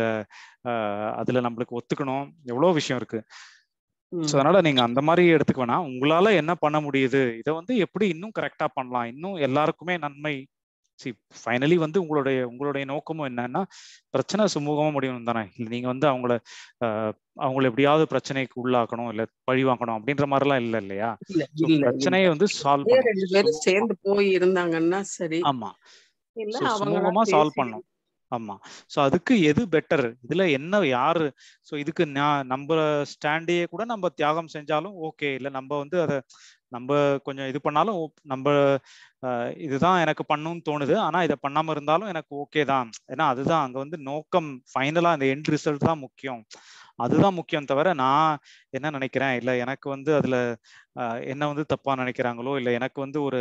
ஆஹ் அதுல நம்மளுக்கு ஒத்துக்கணும் எவ்வளவு விஷயம் இருக்கு ஸோ அதனால நீங்க அந்த மாதிரி எடுத்துக்க வேணாம் உங்களால என்ன பண்ண முடியுது இதை வந்து எப்படி இன்னும் கரெக்டா பண்ணலாம் இன்னும் எல்லாருக்குமே நன்மை சி ஃபைனலி வந்து உங்களுடைய உங்களுடைய நோக்கமும் என்னன்னா பிரச்சனை சுமூகமா முடியணும் தானே இல்லை நீங்க வந்து அவங்கள ஆஹ் அவங்கள எப்படியாவது பிரச்சனைக்கு உள்ளாக்கணும் இல்ல பழி வாங்கணும் அப்படின்ற மாதிரிலாம் இல்லை இல்லையா இல்ல So, இல்ல பிரச்சனையை வந்து சால்வ் இல்ல. பண்ணணும் ரெண்டு பேரும் சேர்ந்து போய் இருந்தாங்கன்னா சரி ஆமா இல்ல ஸோ அவங்களா சுமூகமா சால்வ் பேசி பண்ணும் ஆமா ஸோ அதுக்கு எது பெட்டர் இதுல என்ன யாரு ஸோ இதுக்கு நான் நம்ம ஸ்டாண்டையே கூட நம்ம தியாகம் செஞ்சாலும் ஓகே இல்லை நம்ம வந்து அதை நம்ம கொஞ்சம் இது பண்ணாலும் ஓ- நம்ம ஆஹ், இதுதான் எனக்கு பண்ணணும்னு தோணுது ஆனா இதை பண்ணாம இருந்தாலும் எனக்கு ஓகே தான் ஏன்னா அதுதான் அங்க வந்து நோக்கம் ஃபைனலா அந்த எண்ட் ரிசல்ட் தான் முக்கியம் அதுதான் முக்கியம் தவிர நான் என்ன நினைக்கிறேன் இல்லை எனக்கு வந்து அதுல ஆஹ், என்ன வந்து தப்பா நினைக்கிறாங்களோ இல்லை எனக்கு வந்து ஒரு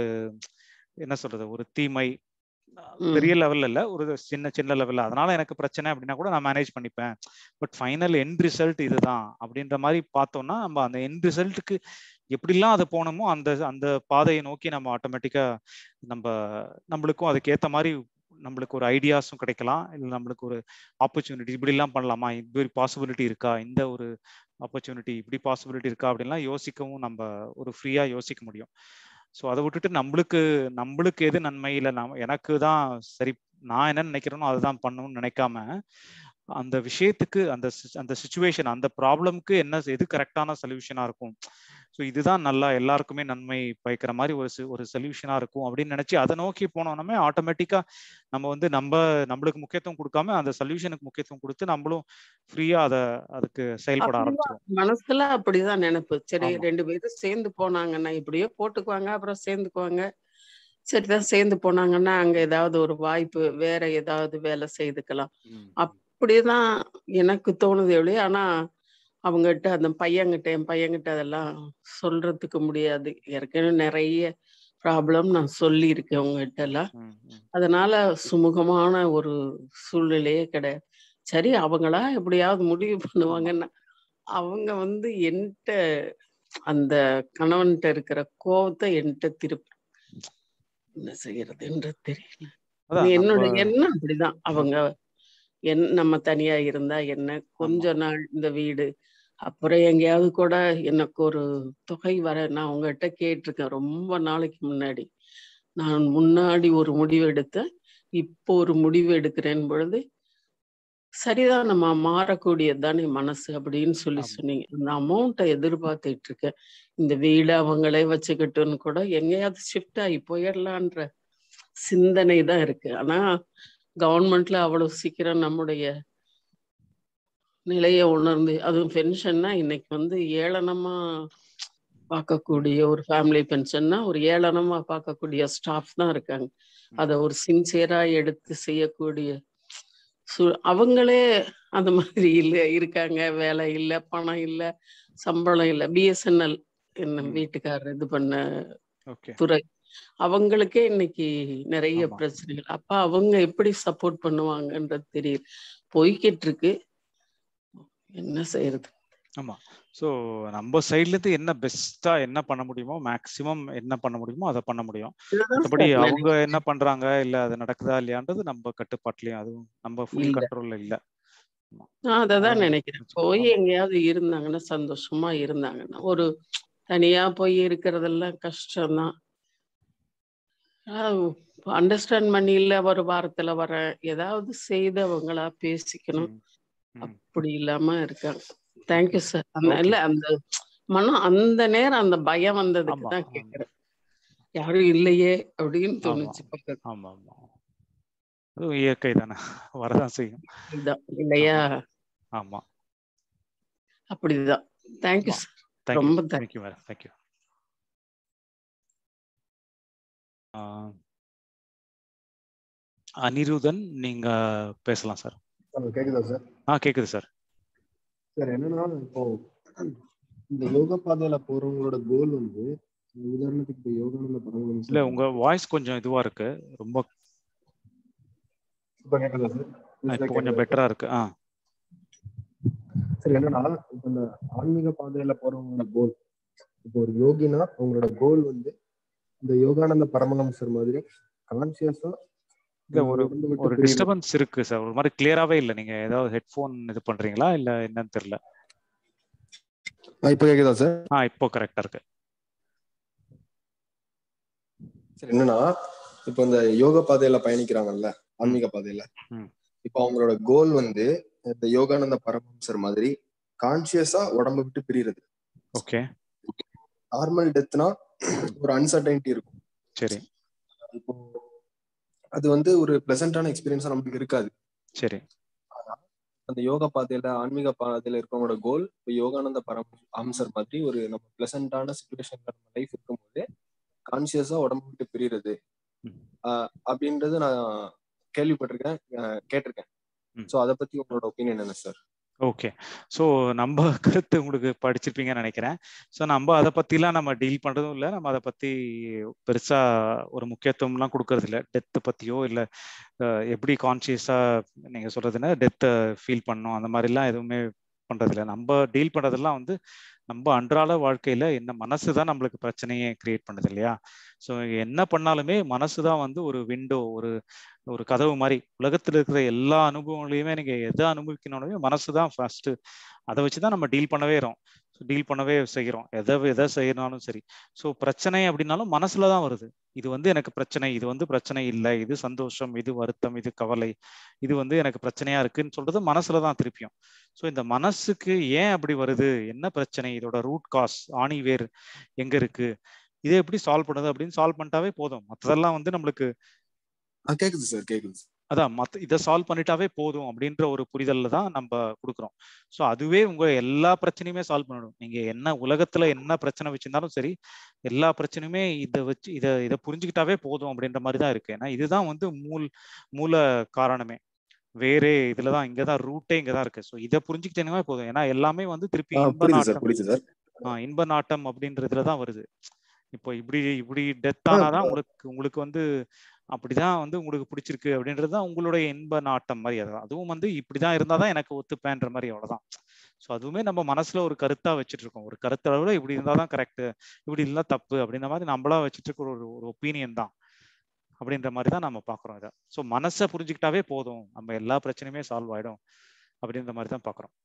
என்ன சொல்றது ஒரு தீமை ம். பெரிய லெவல்ல இல்ல ஒரு சின்ன சின்ன லெவல்ல அதனால எனக்கு பிரச்சனை அப்படின்னா கூட நான் மேனேஜ் பண்ணிப்பேன் பட் ஃபைனல் எண்ட் ரிசல்ட் இதுதான் அப்படின்ற மாதிரி பார்த்தோம்னா நம்ம அந்த எண்ட் ரிசல்ட்டுக்கு எப்படிலாம் அது போனோமோ அந்த அந்த பாதையை நோக்கி நம்ம ஆட்டோமேட்டிக்கா நம்ம நம்மளுக்கும் அதுக்கு ஏத்த மாதிரி நம்மளுக்கு ஒரு ஐடியாஸும் கிடைக்கலாம் இல்லை நம்மளுக்கு ஒரு ஆப்பர்ச்சுனிட்டி இப்படிலாம் பண்ணலாமா இப்படி பாசிபிலிட்டி இருக்கா இந்த ஒரு ஆப்பர்ச்சுனிட்டி இப்படி பாசிபிலிட்டி இருக்கா அப்படின்லாம் யோசிக்கவும் நம்ம ஒரு ஃப்ரீயா யோசிக்க முடியும் ஸோ அதை விட்டுட்டு நம்மளுக்கு நம்மளுக்கு எது நன்மை இல்லை நம்ம எனக்கு தான் சரி நான் என்ன நினைக்கிறேனோ அதுதான் பண்ணணும்னு நினைக்காம அந்த விஷயத்துக்கு அந்த சி- அந்த சுச்சுவேஷன் அந்த ப்ராப்ளம்க்கு என்ன எது கரெக்டான சொல்யூஷனா இருக்கும் ஸோ இதுதான் நல்லா எல்லாருக்குமே நன்மை பயக்கிற மாதிரி ஒரு சி- ஒரு சொல்யூஷனா இருக்கும் அப்படின்னு நினைச்சு அதை நோக்கி போனோம்னாமே ஆட்டோமேட்டிக்கா நம்ம வந்து நம்ம நம்மளுக்கு முக்கியத்துவம் கொடுக்காம அந்த சொல்யூஷனுக்கு முக்கியத்துவம் கொடுத்து நம்மளும் ஃப்ரீயா அதை அதுக்கு செயல்பட அப்படிதான் ஆரம்பிச்சிடும் மனசுல அப்படிதான் நினைப்பு சரி ஆமா. ரெண்டு பேரும் சேர்ந்து போனாங்கன்னா இப்படியோ போட்டுக்குவாங்க அப்புறம் சேர்ந்துக்குவாங்க சரிதான் சேர்ந்து போனாங்கன்னா அங்க ஏதாவது ஒரு வாய்ப்பு வேற ஏதாவது வேலை செய்துக்கலாம் அப்படிதான் எனக்கு தோணுது ஒழிய ஆனா அவங்ககிட்ட அந்த பையன்கிட்ட என் பையன்கிட்ட அதெல்லாம் சொல்றதுக்கு முடியாது ஏற்கனவே நிறைய ப்ராப்ளம் நான் சொல்லியிருக்கேன் உங்ககிட்ட எல்லாம் அதனால சுமூகமான ஒரு சூழ்நிலையே கிடையாது சரி அவங்களா எப்படியாவது முடிவு பண்ணுவாங்கன்னா அவங்க வந்து என்கிட்ட அந்த கணவன்கிட்ட இருக்கிற கோவத்தை என்கிட்ட திருப்பி என்ன செய்யறதுன்ற தெரியல அதான் என்னோட நம்ம எண்ணம் அப்படிதான் அவங்க என் நம்ம தனியா இருந்தா என்ன கொஞ்ச நாள் இந்த வீடு அப்புறம் எங்கேயாவது கூட எனக்கு ஒரு தொகை வர நான் உங்ககிட்ட கேட்டிருக்கேன் ரொம்ப நாளைக்கு முன்னாடி நான் முன்னாடி ஒரு முடிவு எடுத்தேன் இப்போ ஒரு முடிவு எடுக்கிறேன் பொழுது சரிதான் நம்ம மாறக்கூடியது தானே மனசு அப்படின்னு சொல்லி ஆமா. சொன்னீங்க அந்த அமௌண்ட்டை எதிர்பார்த்துட்டு இருக்கேன் இந்த வீடு அவங்களே வச்சுக்கிட்டுன்னு கூட எங்கேயாவது ஷிஃப்ட் ஆகி போயிடலான்ற சிந்தனை தான் இருக்கு ஆனா கவர்மெண்ட்ல அவ்வளவு சீக்கிரம் நம்முடைய நிலையை உணர்ந்து அதுவும் பென்ஷன்னா இன்னைக்கு வந்து ஏளனமா பார்க்கக்கூடிய ஒரு ஃபேமிலி பென்ஷன்னா ஒரு ஏளனமா பார்க்கக்கூடிய ஸ்டாஃப் தான் இருக்காங்க அதை ஒரு சின்சியரா எடுத்து செய்யக்கூடிய சு- அவங்களே அந்த மாதிரி இல்ல இருக்காங்க வேலை இல்ல பணம் இல்ல சம்பளம் இல்ல பிஎஸ்என்எல் என்ன ம். வீட்டுக்காரர் இது பண்ண ஓகே துறை அவங்களுக்கே இன்னைக்கு நிறைய ஆமா. பிரச்சனைகள் அப்ப அவங்க எப்படி சப்போர்ட் பண்ணுவாங்கன்றது தெரியல போய்கிட்டு இருக்கு என்ன செய்யறது ஆமா ஸோ நம்ம சைட்ல இருந்து என்ன பெஸ்டா என்ன பண்ண முடியுமோ மேக்சிமம் என்ன பண்ண முடியுமோ அதை பண்ண முடியும் இதுதான் மற்றபடி சார் அவங்க என்ன பண்றாங்க இல்ல அது நடக்குதா இல்லையான்றது நம்ம கட்டுப்பாட்டுலயும் அதுவும் நம்ம ஃபுல் இல்ல. கண்ட்ரோல்ல இல்ல நான் அதை தான் அது நினைக்கிறேன் வச்சுக்கோ. போய் ஆமா. எங்கேயாவது இருந்தாங்கன்னா சந்தோஷமா இருந்தாங்கன்னா ஒரு தனியா போய் இருக்கிறதெல்லாம் கஷ்டம்தான் அண்டர்ஸ்டாண்ட் பண்ணி இல்ல ஒரு வாரத்துல வரேன் ஏதாவது செய்து அவங்களா பேசிக்கணும் ம், ம். அப்படி இல்லாம இருக்காங்க தேங்க்யூ சார் அந்த Okay. இல்ல அந்த மனம் அந்த நேரம் அந்த பயம் வந்ததுக்கு ஆமா, தான் ஆமா. கேக்குறேன் யாரும் இல்லையே அப்படின்னு ஆமா. தோணுச்சு பக்கத்துல ஆமா ஆமா அதுவும் இயற்கை தானே வரதான் செய்யும் இதுதான் இல்லையா ஆமா அப்படிதான் தேங்க்யூ ஆமா. சார் தேங்க்யூ ரொம்ப thank- thank you madam thank you Anirudhan நீங்க பேசலாம் சார் ஹலோ கேக்குதா சார் ஆ கேக்குது சார் சார் என்னன்னா இப்போ இந்த யோகா பாதையில போறவங்களோட கோல் வந்து உதாரணத்துக்கு இப்போ யோகானந்த பரமஹம்சர் ப்ராப்ளம்ஸ் இல்ல உங்க வாய்ஸ் கொஞ்சம் இதுவா இருக்கு ரொம்ப இப்போ கேட்குதா சார் இப்போ கொஞ்சம் பெட்டரா இருக்கு ஆ சரி என்னன்னா இப்போ இந்த ஆன்மீக பாதையில போறவங்களோட கோல் இப்போ ஒரு யோகினா அவங்களோட கோல் வந்து இந்த யோகானந்த பரமஹம்சர் மாதிரி கான்சியஸா இல்ல ஒரு ஒரு டிஸ்டர்பன்ஸ் இருக்கு சார் ஒரு மாதிரி கிளியராவே இல்ல நீங்க ஏதாவது ஹெட்ஃபோன் இது பண்றீங்களா இல்ல என்னன்னு தெரியல இப்போ கேக்குதா சார் ஆ இப்போ கரெக்டா இருக்கு சரி என்னன்னா இப்போ இந்த யோக பாதையில பயணிக்கிறாங்கல்ல ஆன்மீக பாதையில ம். இப்போ அவங்களோட கோல் வந்து இந்த யோகானந்த பரமஹம்சர் மாதிரி கான்சியஸா உடம்ப விட்டு பிரியறது ஓகே நார்மல் டெத்னா ஒரு அன்சர்டைனிட்டி இருக்கும் சரி இப்போ அது வந்து ஒரு பிளசண்டான எக்ஸ்பீரியன்ஸா நமக்கு இருக்காது சரி அந்த யோகா பாதையில ஆன்மீக பாதையில இருக்கவங்களோட கோல் இப்போ யோகானந்த பரம் அம்சர் மாதிரி ஒரு நம்ம பிளசண்டான சுச்சுவேஷன்ல நம்ம லைஃப் இருக்கும்போது கான்சியஸா உடம்பு விட்டு பிரியறது ம். ஆஹ் அப்படின்றது நான் கேள்விப்பட்டிருக்கேன் ஆஹ் கேட்டிருக்கேன் ம். சோ அதை பத்தி உங்களோட ஒப்பீனியன் என்ன சார் ஓகே ஸோ நம்ம கருத்து உங்களுக்கு படிச்சிருப்பீங்கன்னு நினைக்கிறேன் ஸோ நம்ம அதை பற்றிலாம் நம்ம டீல் பண்ணுறதும் இல்லை நம்ம அதை பற்றி பெருசாக ஒரு முக்கியத்துவம்லாம் கொடுக்கறது இல்லை டெத்தை பற்றியோ இல்லை எப்படி கான்சியஸாக நீங்கள் சொல்கிறதுன்னா டெத்தை ஃபீல் பண்ணணும் அந்த மாதிரிலாம் எதுவுமே பண்ணுறதில்ல நம்ம டீல் பண்ணுறதெல்லாம் வந்து நம்ம அன்றாட வாழ்க்கையில என்ன மனசு தான் நம்மளுக்கு பிரச்சனையே கிரியேட் பண்ணுது இல்லையா ஸோ என்ன பண்ணாலுமே மனசு தான் வந்து ஒரு விண்டோ ஒரு ஒரு கதவு மாதிரி உலகத்துல இருக்கிற எல்லா அனுபவங்களையுமே நீங்க எதை அனுபவிக்கணும்னாலுமே மனசு தான் ஃபர்ஸ்ட் அதை வச்சு தான் நம்ம டீல் பண்ணவே இரோம் டீல் பண்ணவே செய்கிறோம் எதை எதை செய்யறாலும் சரி ஸோ பிரச்சனை அப்படின்னாலும் மனசுல தான் வருது இது வந்து எனக்கு பிரச்சனை இது வந்து பிரச்சனை இல்லை இது சந்தோஷம் இது வருத்தம் இது கவலை இது வந்து எனக்கு பிரச்சனையா இருக்குன்னு சொல்றது மனசுல தான் திருப்பியும் ஸோ இந்த மனசுக்கு ஏன் அப்படி வருது என்ன பிரச்சனை இதோட ரூட் காஸ் ஆணி வேர் எங்க இருக்கு இதை எப்படி சால்வ் பண்ணுது அப்படின்னு சால்வ் பண்ணிட்டாவே போதும் மற்றதெல்லாம் வந்து நம்மளுக்கு கேக்குது சார் கேக்குது அதான் மத்த இதை சால்வ் பண்ணிட்டாவே போதும் அப்படின்ற ஒரு புரிதல்ல தான் நம்ம கொடுக்குறோம் ஸோ அதுவே உங்க எல்லா பிரச்சனையுமே சால்வ் பண்ணிடும் நீங்க என்ன உலகத்துல என்ன பிரச்சனை வச்சிருந்தாலும் சரி எல்லா பிரச்சனையுமே இதை வச்சு இதை இதை புரிஞ்சுக்கிட்டாவே போதும் அப்படின்ற மாதிரி தான் இருக்கு ஏன்னா இதுதான் வந்து மூல் மூல காரணமே வேறே இதுலதான் இங்கதான் ரூட்டே இங்கதான் இருக்கு ஸோ இதை புரிஞ்சுக்கிட்டேன்னா போதும் ஏன்னா எல்லாமே வந்து திருப்பி இன்ப புரியுது சார் நாட்டம் புரியுது சார் ஆஹ் இன்ப நாட்டம் அப்படின்றதுல தான் வருது இப்போ இப்படி இப்படி டெத் ஆனாதான் உங்களுக்கு உங்களுக்கு வந்து அப்படிதான் வந்து உங்களுக்கு பிடிச்சிருக்கு அப்படின்றது தான் உங்களுடைய இன்ப நாட்டம் மாதிரி அது அதுவும் வந்து இப்படிதான் இருந்தாதான் எனக்கு ஒத்துப்பேன்ற மாதிரி அவ்வளவுதான் ஸோ அதுவுமே நம்ம மனசுல ஒரு கருத்தா வச்சுட்டு இருக்கோம் ஒரு கருத்தை விட இப்படி இருந்தாதான் கரெக்ட் இப்படி இருந்தா தப்பு அப்படின்ற மாதிரி நம்மளா வச்சுட்டு இருக்கிற ஒரு ஒரு ஒப்பீனியன் தான் அப்படின்ற மாதிரி தான் நம்ம பாக்குறோம் இதை ஸோ மனசை புரிஞ்சுக்கிட்டாவே போதும் நம்ம எல்லா பிரச்சனையுமே சால்வ் ஆயிடும் அப்படின்ற மாதிரி தான் பாக்குறோம்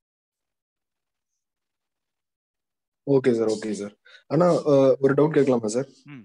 ஓகே சார் ஓகே சார் ஆனா அஹ், ஒரு டவுட் கேட்கலாமா சார் ம்.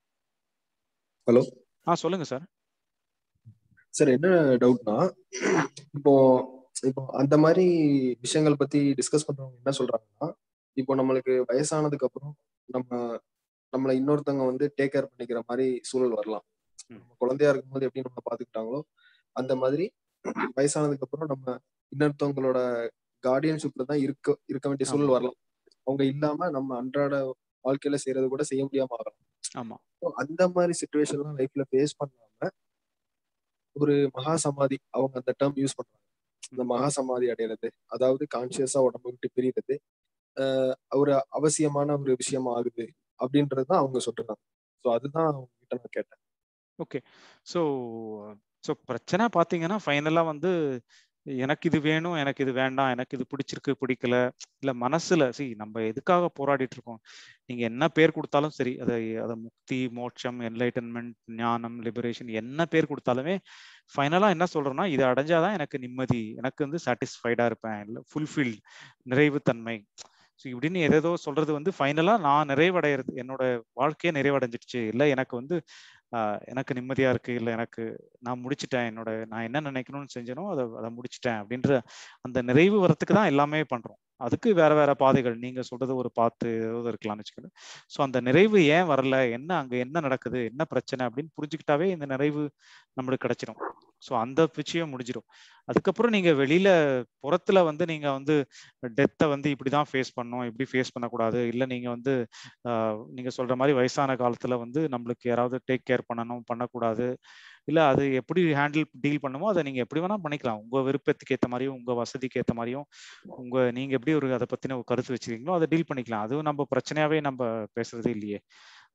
ஹலோ ஆ சொல்லுங்க சார் சார் என்ன டவுட்னா இப்போ இப்போ அந்த மாதிரி விஷயங்கள் பத்தி டிஸ்கஸ் பண்றவங்க என்ன சொல்றாங்கன்னா இப்போ நம்மளுக்கு வயசானதுக்கு அப்புறம் நம்ம நம்மளை இன்னொருத்தவங்க வந்து டேக் கேர் பண்ணிக்கிற மாதிரி சூழல் வரலாம் ம். நம்ம குழந்தையா இருக்கும்போது எப்படி நம்ம பாத்துக்கிட்டாங்களோ அந்த மாதிரி வயசானதுக்கு அப்புறம் நம்ம இன்னொருத்தவங்களோட கார்டியன்ஷிப்ல தான் இருக்க இருக்க வேண்டிய சூழல் ஆமா. வரலாம் அவங்க இல்லாம நம்ம அன்றாட வாழ்க்கையில செய்யறது கூட செய்ய முடியாம ஆகலாம் ஆமா So, அந்த மாதிரி சுச்சுவேஷன்லாம் லைஃப்ல ஃபேஸ் பண்ணாம ஒரு மகா சமாதி அவங்க அந்த டேர்ம் யூஸ் பண்றாங்க இந்த மகா சமாதி அடையிறது அதாவது கான்சியஸா உடம்பு விட்டு பிரிகிறது ஆஹ் ஒரு அவசியமான ஒரு விஷயம் ஆகுது அப்படின்றது தான் அவங்க சொல்றாங்க ஸோ அதுதான் அவங்க கிட்ட நான் கேட்டேன் ஓகே ஸோ ஸோ பிரச்சனை பார்த்தீங்கன்னா ஃபைனலாக வந்து எனக்கு இது வேணும் எனக்கு இது வேண்டாம் எனக்கு இது பிடிச்சிருக்கு பிடிக்கல இல்லை மனசுல சி நம்ம எதுக்காக போராடிட்டு இருக்கோம் நீங்க என்ன பேர் கொடுத்தாலும் சரி அதை அதை முக்தி மோட்சம் என்லைட்டன்மெண்ட் ஞானம் லிபரேஷன் என்ன பேர் கொடுத்தாலுமே ஃபைனலாக என்ன சொல்றோம்னா இதை அடைஞ்சாதான் எனக்கு நிம்மதி எனக்கு வந்து சாட்டிஸ்ஃபைடா இருப்பேன் இல்லை ஃபுல்ஃபில் நிறைவுத்தன்மை ஸோ இப்படின்னு எதேதோ சொல்றது வந்து ஃபைனலாக நான் நிறைவடைகிறது என்னோட வாழ்க்கையே நிறைவடைஞ்சிடுச்சு இல்லை எனக்கு வந்து ஆஹ் எனக்கு நிம்மதியா இருக்கு இல்லை எனக்கு நான் முடிச்சிட்டேன் என்னோட நான் என்ன நினைக்கணும்னு செஞ்சனோ அதை அதை முடிச்சிட்டேன் அப்படின்ற அந்த நிறைவு வரத்துக்கு தான் எல்லாமே பண்றோம் அதுக்கு வேற வேற பாதைகள் நீங்க சொல்றது ஒரு பாத்து ஏதாவது இருக்கலாம்னு வச்சுக்கோங்க ஸோ அந்த நிறைவு ஏன் வரல என்ன அங்க என்ன நடக்குது என்ன பிரச்சனை அப்படின்னு புரிஞ்சுக்கிட்டாவே இந்த நிறைவு நம்மளுக்கு கிடைச்சிடும் ஸோ அந்த விஷயம் முடிஞ்சிடும் அதுக்கப்புறம் நீங்க வெளியில புறத்துல வந்து நீங்க வந்து டெத்தை வந்து இப்படிதான் ஃபேஸ் பண்ணணும் இப்படி ஃபேஸ் பண்ணக்கூடாது இல்லை நீங்க வந்து ஆஹ் நீங்க சொல்ற மாதிரி வயசான காலத்துல வந்து நம்மளுக்கு யாராவது டேக் கேர் பண்ணணும் பண்ணக்கூடாது இல்ல அது எப்படி ஹேண்டில் டீல் பண்ணுமோ அதை நீங்க எப்படி வேணா பண்ணிக்கலாம் உங்க விருப்பத்துக்கு ஏத்த மாதிரியும் உங்க வசதிக்கு ஏத்த மாதிரியும் உங்க நீங்க எப்படி ஒரு அதை பத்தின ஒரு கருத்து வச்சிருக்கீங்களோ அதை டீல் பண்ணிக்கலாம் அதுவும் நம்ம பிரச்சனையாவே நம்ம பேசுறதே இல்லையே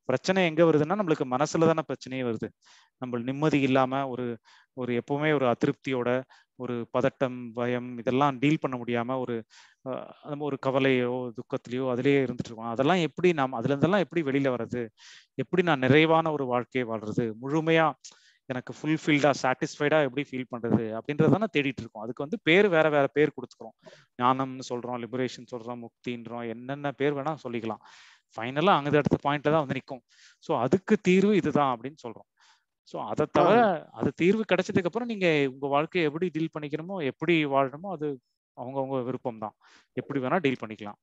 பிரச்சனை எங்க வருதுன்னா நம்மளுக்கு மனசுல தானே பிரச்சனையே வருது நம்ம நிம்மதி இல்லாம ஒரு ஒரு எப்பவுமே ஒரு அதிருப்தியோட ஒரு பதட்டம் பயம் இதெல்லாம் டீல் பண்ண முடியாம ஒரு அஹ், நம்ம ஒரு கவலையோ துக்கத்திலையோ அதுலயே இருந்துட்டு இருக்கோம் அதெல்லாம் எப்படி நாம் அதுல இருந்தெல்லாம் எப்படி வெளியில வர்றது எப்படி நான் நிறைவான ஒரு வாழ்க்கையை வாழ்றது முழுமையா எனக்கு ஃபுல்ஃபில்டா சாட்டிஸ்ஃபைடா எப்படி ஃபீல் பண்றது அப்படின்றதானே தேடிட்டு இருக்கோம் அதுக்கு வந்து பேர் வேற வேற பேர் கொடுத்துக்கிறோம் ஞானம்னு சொல்றோம் லிபரேஷன் சொல்றோம் முக்தின்றோம் என்னென்ன பேர் வேணா சொல்லிக்கலாம் ஃபைனலா அங்க அடுத்த பாயிண்ட்ல தான் வந்து நிற்கும் ஸோ அதுக்கு தீர்வு இதுதான் அப்படின்னு சொல்றோம் ஸோ அதை தவிர அது தீர்வு கிடைச்சதுக்கு அப்புறம் நீங்க உங்க வாழ்க்கையை எப்படி டீல் பண்ணிக்கணுமோ எப்படி வாழணுமோ அது அவங்கவுங்க விருப்பம் தான் எப்படி வேணா டீல் பண்ணிக்கலாம்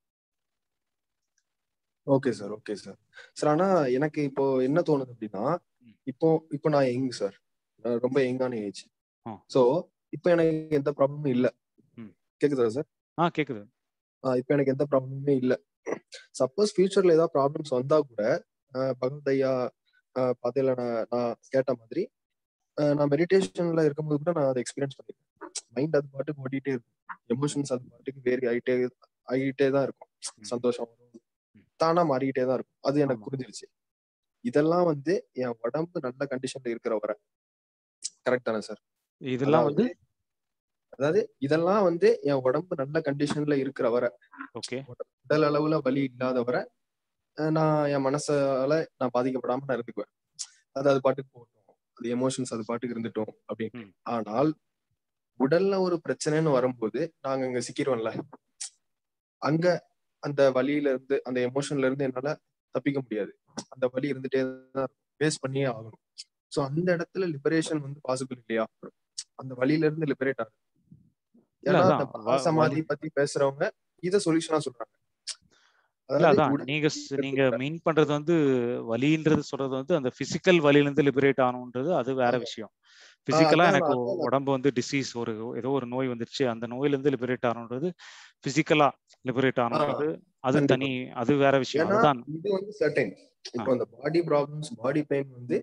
okay sir okay sir sir ஆனா எனக்கு இப்போ என்ன தோணுது அப்படின்னா இப்போ இப்போ நான் யங் சார் ரொம்ப யங்கான ஏஜ் ஆ. ஸோ இப்போ எனக்கு எந்த ப்ராப்ளமும் இல்ல ம். கேக்குதா சார் ஆ கேக்குது இப்போ எனக்கு எந்த ப்ராப்ளமுமே இல்ல சப்போஸ் ஃபியூச்சர்ல ஏதாவது ப்ராப்ளம்ஸ் வந்தா கூட ஆஹ் பகவத் ஐயா ஆஹ் பாதையில நான் நான் கேட்ட மாதிரி ஆஹ் நான் மெடிடேஷன்ல இருக்கும்போது கூட நான் அதை எக்ஸ்பீரியன்ஸ் பண்ணிருக்கேன் மைண்ட் அது பாட்டுக்கு ஓடிட்டே இருக்கும் எமோஷன்ஸ் அது பாட்டுக்கு வேறு ஆகிட்டே ஆகிட்டே தான் இருக்கும் சந்தோஷம் வரும் தானா மாறிக்கிட்டே தான் இருக்கும் அது எனக்கு ஆமா. புரிஞ்சிருச்சு இதெல்லாம் வந்து என் உடம்பு நல்ல கண்டிஷன்ல இருக்கிற வரை கரெக்ட் தானே சார் இதெல்லாம் வந்து அதாவது இதெல்லாம் வந்து என் உடம்பு நல்ல கண்டிஷன்ல இருக்கிற வரை ஓகே உடல் அளவுல வலி இல்லாத வரை அஹ் நான் என் மனசால நான் பாதிக்கப்படாம நான் இருந்துக்குவேன் அது அது பாட்டுக்கு போகட்டும் அது எமோஷன்ஸ் அது பாட்டுக்கு இருந்துட்டோம் அப்படின்னு ம். ஆனால் உடல்ல ஒரு பிரச்சனைன்னு வரும்போது நாங்க அங்க சிக்கிருவோம்ல அங்க அந்த வலியில இருந்து அந்த எமோஷன்ல இருந்து என்னால தப்பிக்க முடியாது அந்த வலி இருந்துட்டே தான் ஃபேஸ் பண்ணியே ஆகணும் சோ அந்த இடத்துல லிபரேஷன் வந்து பாசிபிள் இல்லையா அந்த வலியில இருந்து லிபரேட் ஆகுது இல்ல, ஏன்னா அதான். அந்த வ- மகாசமாதி வலி- பத்தி பேசுறவங்க இத சொல்யூஷனா சொல்றாங்க இல்ல அதாவது அதான் உடல் நீங்க ஸ்- இருக்கிறது நீங்க கூட. மீன் பண்றது வந்து வலின்றது சொல்றது வந்து அந்த பிசிக்கல் வலியில இருந்து லிபரேட் ஆகணுன்றது அது வேற ஆமா. விஷயம் பிசிக்கலா அதான் எனக்கு நான் அதான் நான் உடம்பு வந்து டிசீஸ் ஒரு ஏதோ ஒரு நோய் வந்துருச்சு அந்த நோயில இருந்து லிபரேட் ஆகணுன்றது பிசிக்கலா லிபரேட் ஆகணுன்றது அது கண்டிப்பா. தனி அது வேற விஷயம் ஏன்னா அதுதான் இது வந்து சர்டைன் இப்போ அந்த பாடி ப்ராப்ளம்ஸ் பாடி பெயின் வந்து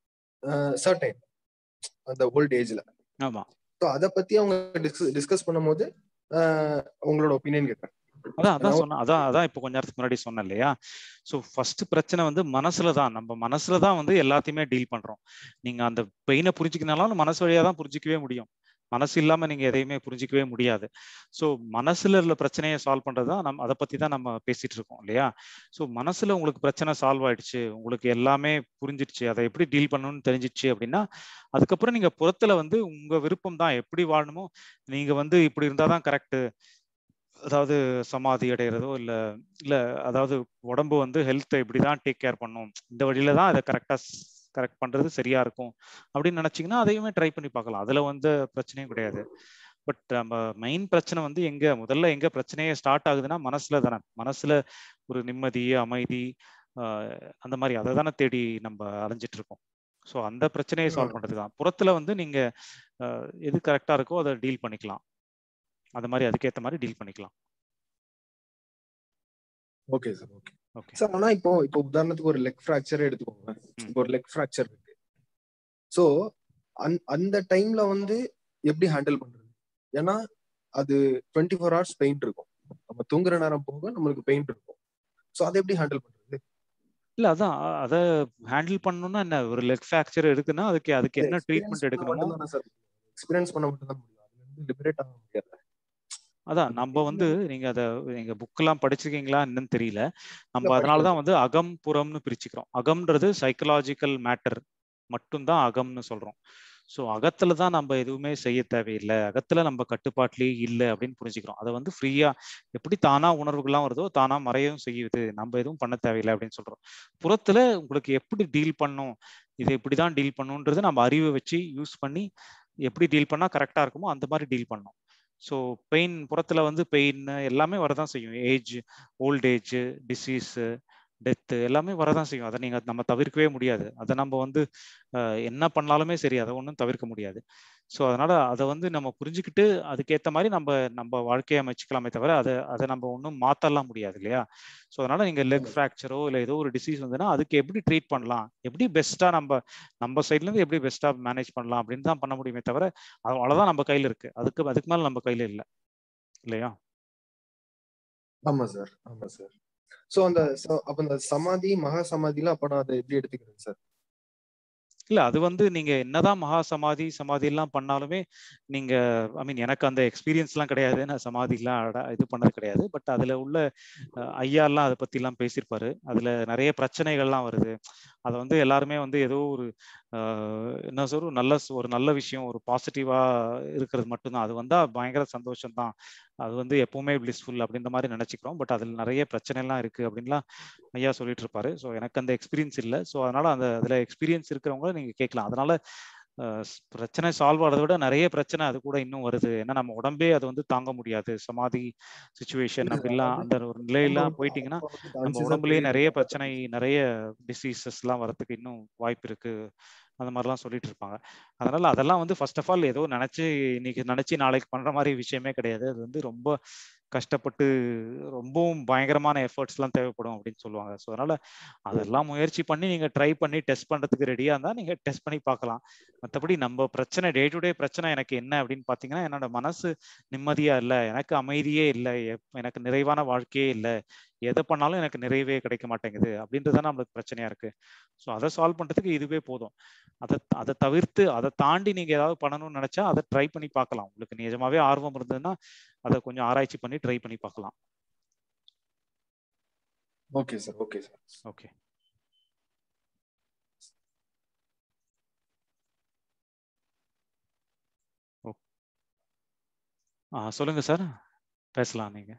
சர்டைன் அந்த ஓல்ட் ஏஜ்ல ஆமா ஸோ அதை பத்தி அவங்க டிஸ்கஸ் பண்ணும்போது ஆஹ் உங்களோட ஒப்பீனியன் கேட்கறேன் அதான் அதான் ஏன்னா சொன்ன அதான் அதான் இப்போ கொஞ்ச நேரத்துக்கு முன்னாடி சொன்னேன் இல்லையா ஸோ ஃபர்ஸ்ட் பிரச்சனை வந்து மனசுல தான் நம்ம மனசுல தான் வந்து எல்லாத்தையுமே டீல் பண்றோம் நீங்க அந்த பெயினை புரிஞ்சுக்கினாலும் மனசு வழியா தான் புரிஞ்சிக்கவே முடியும் மனசு இல்லாம நீங்க எதையுமே புரிஞ்சிக்கவே முடியாது ஸோ மனசுல உள்ள பிரச்சனையை சால்வ் பண்றது தான் நம்ம அதை பத்தி தான் நம்ம பேசிட்டு இருக்கோம் இல்லையா ஸோ மனசுல உங்களுக்கு பிரச்சனை சால்வ் ஆயிடுச்சு உங்களுக்கு எல்லாமே புரிஞ்சிடுச்சு அதை எப்படி டீல் பண்ணணும்னு தெரிஞ்சிடுச்சு அப்படின்னா அதுக்கப்புறம் நீங்க புறத்துல வந்து உங்க விருப்பம் தான் எப்படி வாழணுமோ நீங்க வந்து இப்படி இருந்தாதான் கரெக்ட் அதாவது சமாதி அடைகிறதோ இல்ல இல்ல அதாவது உடம்பு வந்து ஹெல்த்தை இப்படிதான் டேக் கேர் பண்ணும் இந்த வழியில தான் அதை கரெக்டா கரெக்ட் பண்றது சரியா இருக்கும் அப்படின்னு நினைச்சீங்கன்னா அதையுமே ட்ரை பண்ணி பார்க்கலாம் அதுல வந்து பிரச்சனையும் கிடையாது பட் நம்ம மெயின் பிரச்சனை வந்து எங்க முதல்ல எங்க பிரச்சனையே ஸ்டார்ட் ஆகுதுன்னா மனசுல தானே மனசுல ஒரு நிம்மதி அமைதி ஆஹ் அந்த மாதிரி அதை தானே தேடி நம்ம அலைஞ்சிட்டு இருக்கோம் ஸோ அந்த பிரச்சனையை சால்வ் பண்றதுக்கு தான் புறத்துல வந்து நீங்க ஆஹ் எது கரெக்டா இருக்கோ அதை டீல் பண்ணிக்கலாம் அந்த மாதிரி அதுக்கேற்ற மாதிரி டீல் பண்ணிக்கலாம் okay sir okay okay sir ஆனா இப்போ இப்போ உதாரணத்துக்கு ஒரு லெக் ஃப்ராக்சரே எடுத்துக்கோங்க ம். இப்போ ஒரு லெக் ஃப்ராக்சர் இருக்கு ஸோ அந்த டைம்ல வந்து எப்படி ஹேண்டில் பண்றது ஏன்னா அது டுவெண்ட்டி ஃபோர் ஹவர்ஸ் பெயின் இருக்கும் நம்ம தூங்குற நேரம் போக நம்மளுக்கு பெயின் இருக்கும் ஸோ அதை எப்படி ஹேண்டில் பண்றது இல்ல அதான் அ- அத ஹேண்டில் பண்ணணும்னா என்ன ஒரு லெக் ஃப்ராக்சர் இருக்குன்னா அதுக்கு அதுக்கு என்ன ட்ரீட்மெண்ட் எடுக்கணுமோ சார் எக்ஸ்பீரியன்ஸ் பண்ண மட்டும் தான் முடியும் அதுல இருந்து லிபரேட் ஆக முடியாது அதான் அது நம்ம வந்து நீங்க அத நீங்க புக்கெல்லாம் படிச்சிருக்கீங்களா என்னன்னு தெரியல நம்ம இல்ல, அதனால தான் படிக்கல வந்து அகம் புறம்னு பிரிச்சுக்கிறோம் அகம்ன்றது சைக்கலாஜிக்கல் மேட்டர் மட்டும்தான் அகம்னு சொல்றோம் ஸோ அகத்துல தான் நம்ம எதுவுமே செய்ய தேவையில்லை அகத்துல நம்ம கட்டுப்பாட்டிலேயே இல்லை அப்படின்னு புரிஞ்சுக்கிறோம் அதை வந்து ஃப்ரீயா எப்படி தானா உணர்வுகள்லாம் வருதோ தானா மறையவும் செய்யுது நம்ம எதுவும் பண்ண தேவையில்லை அப்படின்னு சொல்றோம் புறத்துல உங்களுக்கு எப்படி டீல் பண்ணும் இது இப்படிதான் டீல் பண்ணுன்றது நம்ம அறிவை வச்சு யூஸ் பண்ணி எப்படி டீல் பண்ணா கரெக்டா இருக்குமோ அந்த மாதிரி டீல் பண்ணணும் ஸோ பெயின் புறத்துல வந்து பெயின் எல்லாமே வரதான் செய்யும் age old age disease death எல்லாமே வரதான் செய்யும் அதை நீங்க நம்ம தவிர்க்கவே முடியாது அதை நம்ம வந்து அஹ், என்ன பண்ணாலுமே சரி அதை ஒன்றும் தவிர்க்க முடியாது ஸோ அதனால அதை வந்து நம்ம புரிஞ்சுக்கிட்டு அதுக்கேற்ற மாதிரி நம்ம நம்ம வாழ்க்கையை அமைச்சுக்கலாமே தவிர அதை அதை நம்ம ஒன்றும் மாத்தலாம் முடியாது இல்லையா ஸோ அதனால நீங்க லெக் ஃப்ராக்சரோ இல்லை ஏதோ ஒரு டிசீஸ் வந்துன்னா அதுக்கு எப்படி ட்ரீட் பண்ணலாம் எப்படி பெஸ்ட்டா நம்ம நம்ம சைட்ல இருந்து எப்படி பெஸ்ட்டா மேனேஜ் பண்ணலாம் அப்படின்னு தான் பண்ண முடியுமே தவிர அது அவ்வளவுதான் நம்ம கையில இருக்கு அதுக்கு அதுக்கு மேல நம்ம கையில இல்லை இல்லையா ஆமா சார் ஆமா சார் சோ அந்த ச- அப்ப அந்த சமாதி மகா சமாதிலாம் அப்ப நான் அதை எப்படி எடுத்துக்கிறேன் சார் இல்ல அது வந்து நீங்க என்னதான் மகா சமாதி சமாதி எல்லாம் பண்ணாலுமே நீங்க ஐ மீன் எனக்கு அந்த எக்ஸ்பீரியன்ஸ் எல்லாம் கிடையாது நான் சமாதி எல்லாம் அட- இது பண்ணது கிடையாது பட் அதுல உள்ள அஹ், ஐயா எல்லாம் அதை பத்தி எல்லாம் பேசியிருப்பாரு அதுல நிறைய பிரச்சனைகள்லாம் வருது அதை வந்து எல்லாருமே வந்து ஏதோ ஒரு ஆஹ், என்ன சொல்ற நல்ல ச- ஒரு நல்ல விஷயம் ஒரு பாசிட்டிவா இருக்கிறது மட்டும்தான் அது வந்தா பயங்கர சந்தோஷம் தான் அது வந்து எப்பவுமே பிளிஸ்ஃபுல் அப்படின்ற மாதிரி நினைச்சுக்கிறோம் பட் அதுல நிறைய பிரச்சனை எல்லாம் இருக்கு அப்படின்லாம் ஐயா சொல்லிட்டு இருப்பாரு ஸோ எனக்கு அந்த எக்ஸ்பீரியன்ஸ் இல்லை ஸோ அதனால அந்த அதுல எக்ஸ்பீரியன்ஸ் இருக்கிறவங்க நீங்க கேட்கலாம் அதனால அஹ், ஸ்- பிரச்சனை சால்வ் ஆகிறத விட நிறைய பிரச்சனை அது கூட இன்னும் வருது ஏன்னா நம்ம உடம்பே அது வந்து தாங்க முடியாது சமாதி சுச்சுவேஷன் இல்ல அப்படிலாம் அதாவது அந்த ஒரு நம்ம நிலையெல்லாம் வந்து போயிட்டீங்கன்னா அப்ப வந்து நம்ம கான்சியஸா உடம்புலயே நிறைய தெரியுது பிரச்சனை நிறைய டிசீசஸ் எல்லாம் வரதுக்கு இன்னும் வாய்ப்பு இருக்கு அந்த மாதிரிலாம் சொல்லிட்டு இருப்பாங்க அதனால அதெல்லாம் வந்து ஃபர்ஸ்ட் ஆஃப் ஆல் ஏதோ நினைச்சு இன்னைக்கு நினைச்சு நாளைக்கு பண்ற மாதிரி விஷயமே கிடையாது அது வந்து ரொம்ப கஷ்டப்பட்டு ரொம்பவும் பயங்கரமான எஃபர்ட்ஸ் எல்லாம் தேவைப்படும் அப்படின்னு சொல்லுவாங்க ஸோ அதனால அதெல்லாம் முயற்சி பண்ணி நீங்க ட்ரை பண்ணி டெஸ்ட் பண்றதுக்கு ரெடியா இருந்தா நீங்க டெஸ்ட் பண்ணி பார்க்கலாம் மற்றபடி நம்ம பிரச்சனை டே டு டே பிரச்சனை எனக்கு என்ன அப்படின்னு பாத்தீங்கன்னா என்னோட மனசு நிம்மதியா இல்லை எனக்கு அமைதியே இல்லை எனக்கு நிறைவான வாழ்க்கையே இல்லை எதை பண்ணாலும் எனக்கு நிறைவே கிடைக்க மாட்டேங்குது அப்படின்றது தான் நம்மளுக்கு பிரச்சனையா இருக்கு ஸோ அதை சால்வ் பண்றதுக்கு இதுவே போதும் அதை அதை தவிர்த்து அதை தாண்டி நீங்க ஏதாவது பண்ணணும்னு நினைச்சா அதை ட்ரை பண்ணி பார்க்கலாம் உங்களுக்கு நிஜமாவே ஆர்வம் இருந்ததுன்னா அதை கொஞ்சம் ஆராய்ச்சி பண்ணி ட்ரை பண்ணி பார்க்கலாம் okay sir okay sir okay ஆ சொல்லுங்க சார் பேசலாம் நீங்க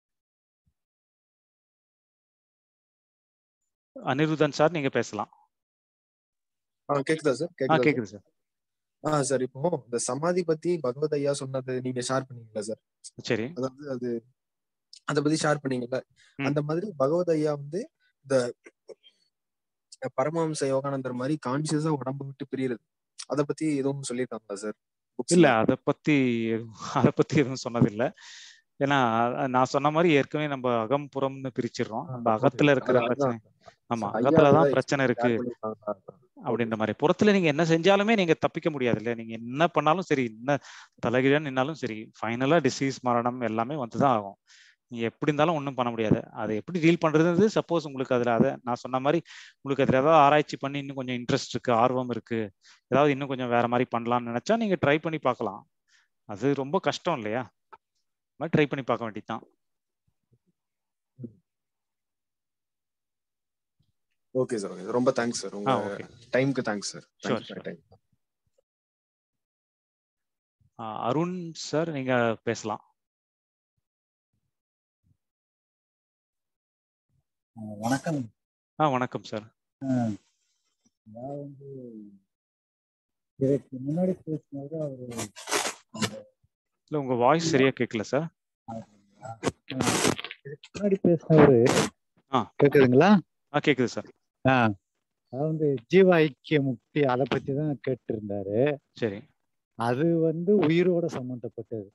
அனிருதன் சார் நீங்க பேசலாம் ஆ கேக்குதா சார் ஆ கேக்குதா சார் கேக்குது சார் ஆ சார் இப்போ இந்த சமாதி பத்தி பகவத் ஐயா சொன்னது நீங்க ஷேர் பண்ணீங்களா சார் சரி அதாவது அது அத பத்தி ஷேர் பண்ணீங்கல்ல ம். அந்த மாதிரி பகவத் ஐயா வந்து இந்த பரமஹம்ச யோகானந்தர் மாதிரி கான்சியஸா உடம்ப விட்டு பிரியறது அத பத்தி எதுவும் சொல்லியிருக்காங்களா சார் இல்ல அத பத்தி அத பத்தி எதுவும் சொன்னதில்ல ஏன்னா அ- நான் சொன்ன மாதிரி ஏற்கனவே நம்ம அகம் புறம்னு பிரிச்சிடுறோம் நம்ம அகத்துல இருக்கிற பிரச்சனை ஆமா அகத்துல தான் பிரச்சனை இருக்கு அப்படின்ற மாதிரி புறத்துல நீங்க என்ன செஞ்சாலுமே நீங்க தப்பிக்க முடியாது இல்ல நீங்க என்ன பண்ணாலும் சரி என்ன தலைகீழா நின்னாலும் சரி ஃபைனலா டிசீஸ் மரணம் எல்லாமே வந்துதான் ஆகும் நீங்க எப்படி இருந்தாலும் ஒன்றும் பண்ண முடியாது அதை எப்படி டீல் பண்றது சப்போஸ் உங்களுக்கு அதுல அதை நான் சொன்ன மாதிரி உங்களுக்கு அதுல ஏதாவது ஆராய்ச்சி பண்ணி இன்னும் கொஞ்சம் இன்ட்ரெஸ்ட் இருக்கு ஆர்வம் இருக்கு ஏதாவது இன்னும் கொஞ்சம் வேற மாதிரி பண்ணலாம்னு நினைச்சா நீங்க ட்ரை பண்ணி பார்க்கலாம் அது ரொம்ப கஷ்டம் இல்லையா மாதிரி ட்ரை பண்ணி பார்க்க வேண்டியதுதான் ஓகே சார் ஓகே ரொம்ப தேங்க்ஸ் சார் ஆ உங்க ஓகே டைம்க்கு thanks sir sure thanks sure time Arun sir நீங்க பேசலாம் அஹ் வணக்கம் ஆ வணக்கம் சார் அஹ் நான் வந்து இதுக்கு முன்னாடி பேசினது அவரு இல்ல உங்க வாய்ஸ் சரியா கேட்கல சார் அஹ் இதுக்கு முன்னாடி பேசினவரு ஆ கேக்குதுங்களா ஆ கேக்குது சார் ஆ அது வந்து ஜீவ ஐக்கிய முக்தி அதை பத்தி தான் கேட்டு இருந்தாரு சரி அது வந்து உயிரோட சம்பந்தப்பட்டது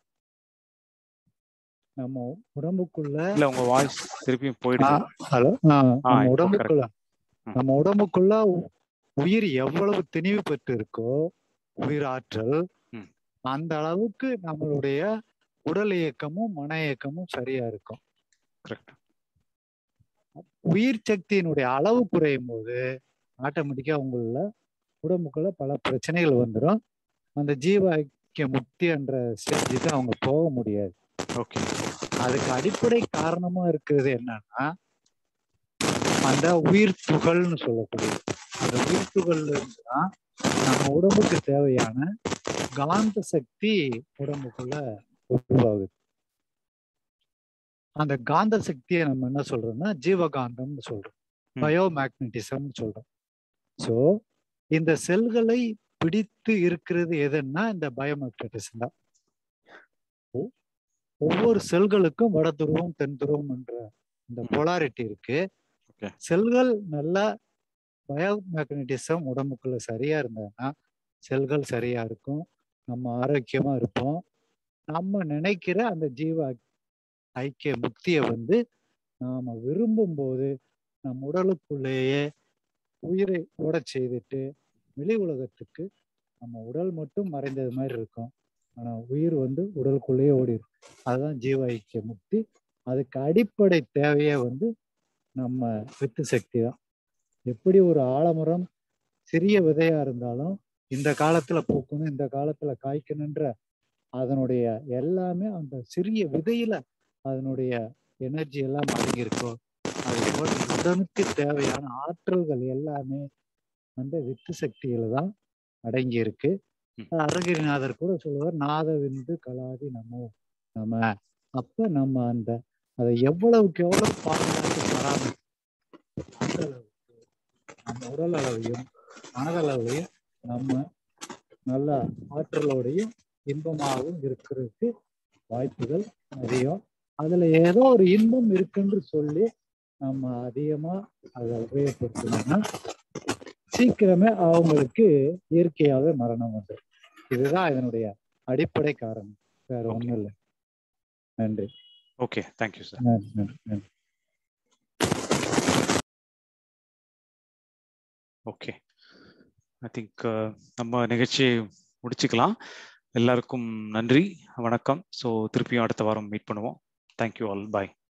நம்ம உடம்புக்குள்ள இல்ல உங்க வாய்ஸ் திருப்பியும் போயிடுது ஹலோ ஆ நம்ம இப்போ உடம்புக்குள்ள கரெக்ட் ம் நம்ம உடம்புக்குள்ள உ- உயிர் எவ்வளவு தெளிவு பெற்று இருக்கோ உயிர் ஆற்றல் ம் அந்த அளவுக்கு நம்மளுடைய உடல் இயக்கமும் மன இயக்கமும் சரியா இருக்கும் கரெக்ட் உயிர் சக்தியினுடைய அளவு குறையும் போது ஆட்டோமேட்டிக்கா உங்கள உடம்புக்குள்ள பல பிரச்சனைகள் வந்துடும் அந்த ஜீவ ஐக்கிய முக்தி என்ற ஸ்டேஜுக்கு அவங்க போக முடியாது ஓகே அதுக்கு அடிப்படை காரணமா இருக்கிறது என்னன்னா அந்த உயிர் துகள்னு சொல்லக்கூடியது அந்த உயிர் துகள்ல இருந்து தான் நம்ம உடம்புக்கு தேவையான காந்த சக்தி உடம்புக்குள்ள உருவாகுது அந்த காந்த சக்தியை நம்ம என்ன சொல்றோம்னா ஜீவகாந்தம்னு சொல்றோம் ம் பயோ மேக்னட்டிசம்னு சொல்றோம் ஸோ இந்த செல்களை பிடித்து இருக்கிறது எதுன்னா இந்த பயோமேக்னட்டிசம் தான் ஒ- ஒவ்வொரு செல்களுக்கும் வட துருவம் தென் துருவம் என்ற இந்த ம் போலாரிட்டி இருக்கு ஓகே செல்கள் நல்லா பயோ மேக்னட்டிசம் உடம்புக்குள்ள சரியா இருந்ததுன்னா செல்கள் சரியா இருக்கும் நம்ம ஆரோக்கியமா இருப்போம் நம்ம நினைக்கிற அந்த ஜீவ ஐக்கிய முக்தியை வந்து நாம விரும்பும் போது நம் உடலுக்குள்ளேயே உயிரை ஓடச் செய்துட்டு வெளி உலகத்துக்கு நம்ம உடல் மட்டும் மறைந்தது மாதிரி இருக்கும் ஆனா உயிர் வந்து உடலுக்குள்ளேயே ஓடி இருக்கும் அதுதான் ஜீவ ஐக்கிய முக்தி அதுக்கு அடிப்படை தேவையே வந்து நம்ம வித்து சக்தி தான் எப்படி ஒரு ஆலமரம் சிறிய விதையா இருந்தாலும் இந்த காலத்துல பூக்கணும் இந்த காலத்துல காய்க்கணுன்ற அதனுடைய எல்லாமே அந்த சிறிய விதையில அதனுடைய எனர்ஜி எல்லாம் அடங்கியிருக்கோ அது போல உடனுக்கு தேவையான ஆற்றல்கள் எல்லாமே அந்த வித்து சக்தியில தான் அடங்கி இருக்கு அருகிரிநாதர் கூட சொல்லுவார் நாத விந்து கலாதி நமோ நம்ம அப்ப நம்ம அந்த அதை எவ்வளவுக்கு எவ்வளவு பாதுகாத்து பராமரி அந்த அளவுக்கு நம்ம உடல் அளவையும் மனதளவையும் நம்ம நல்ல ஆற்றலோடையும் இன்பமாகவும் இருக்கிறதுக்கு வாய்ப்புகள் அதிகம் அதுல ஏதோ ஒரு இன்பம் இருக்குன்னு சொல்லி நம்ம அதிகமா அதை உபயோகப்படுத்தணும்னா சீக்கிரமே அவங்களுக்கு இயற்கையாவே மரணம் வந்துடும் இதுதான் இதனுடைய அடிப்படை காரணம் வேற ஒண்ணும் இல்லை நன்றி ஓகே தேங்க்யூ சார் நன்றி நன்றி நன்றி ஓகே ஐ திங்க் நம்ம நிகழ்ச்சியை முடிச்சுக்கலாம் எல்லாருக்கும் நன்றி வணக்கம் ஸோ திருப்பியும் அடுத்த வாரம் மீட் பண்ணுவோம் தேங்க்யூ ஆல் பாய்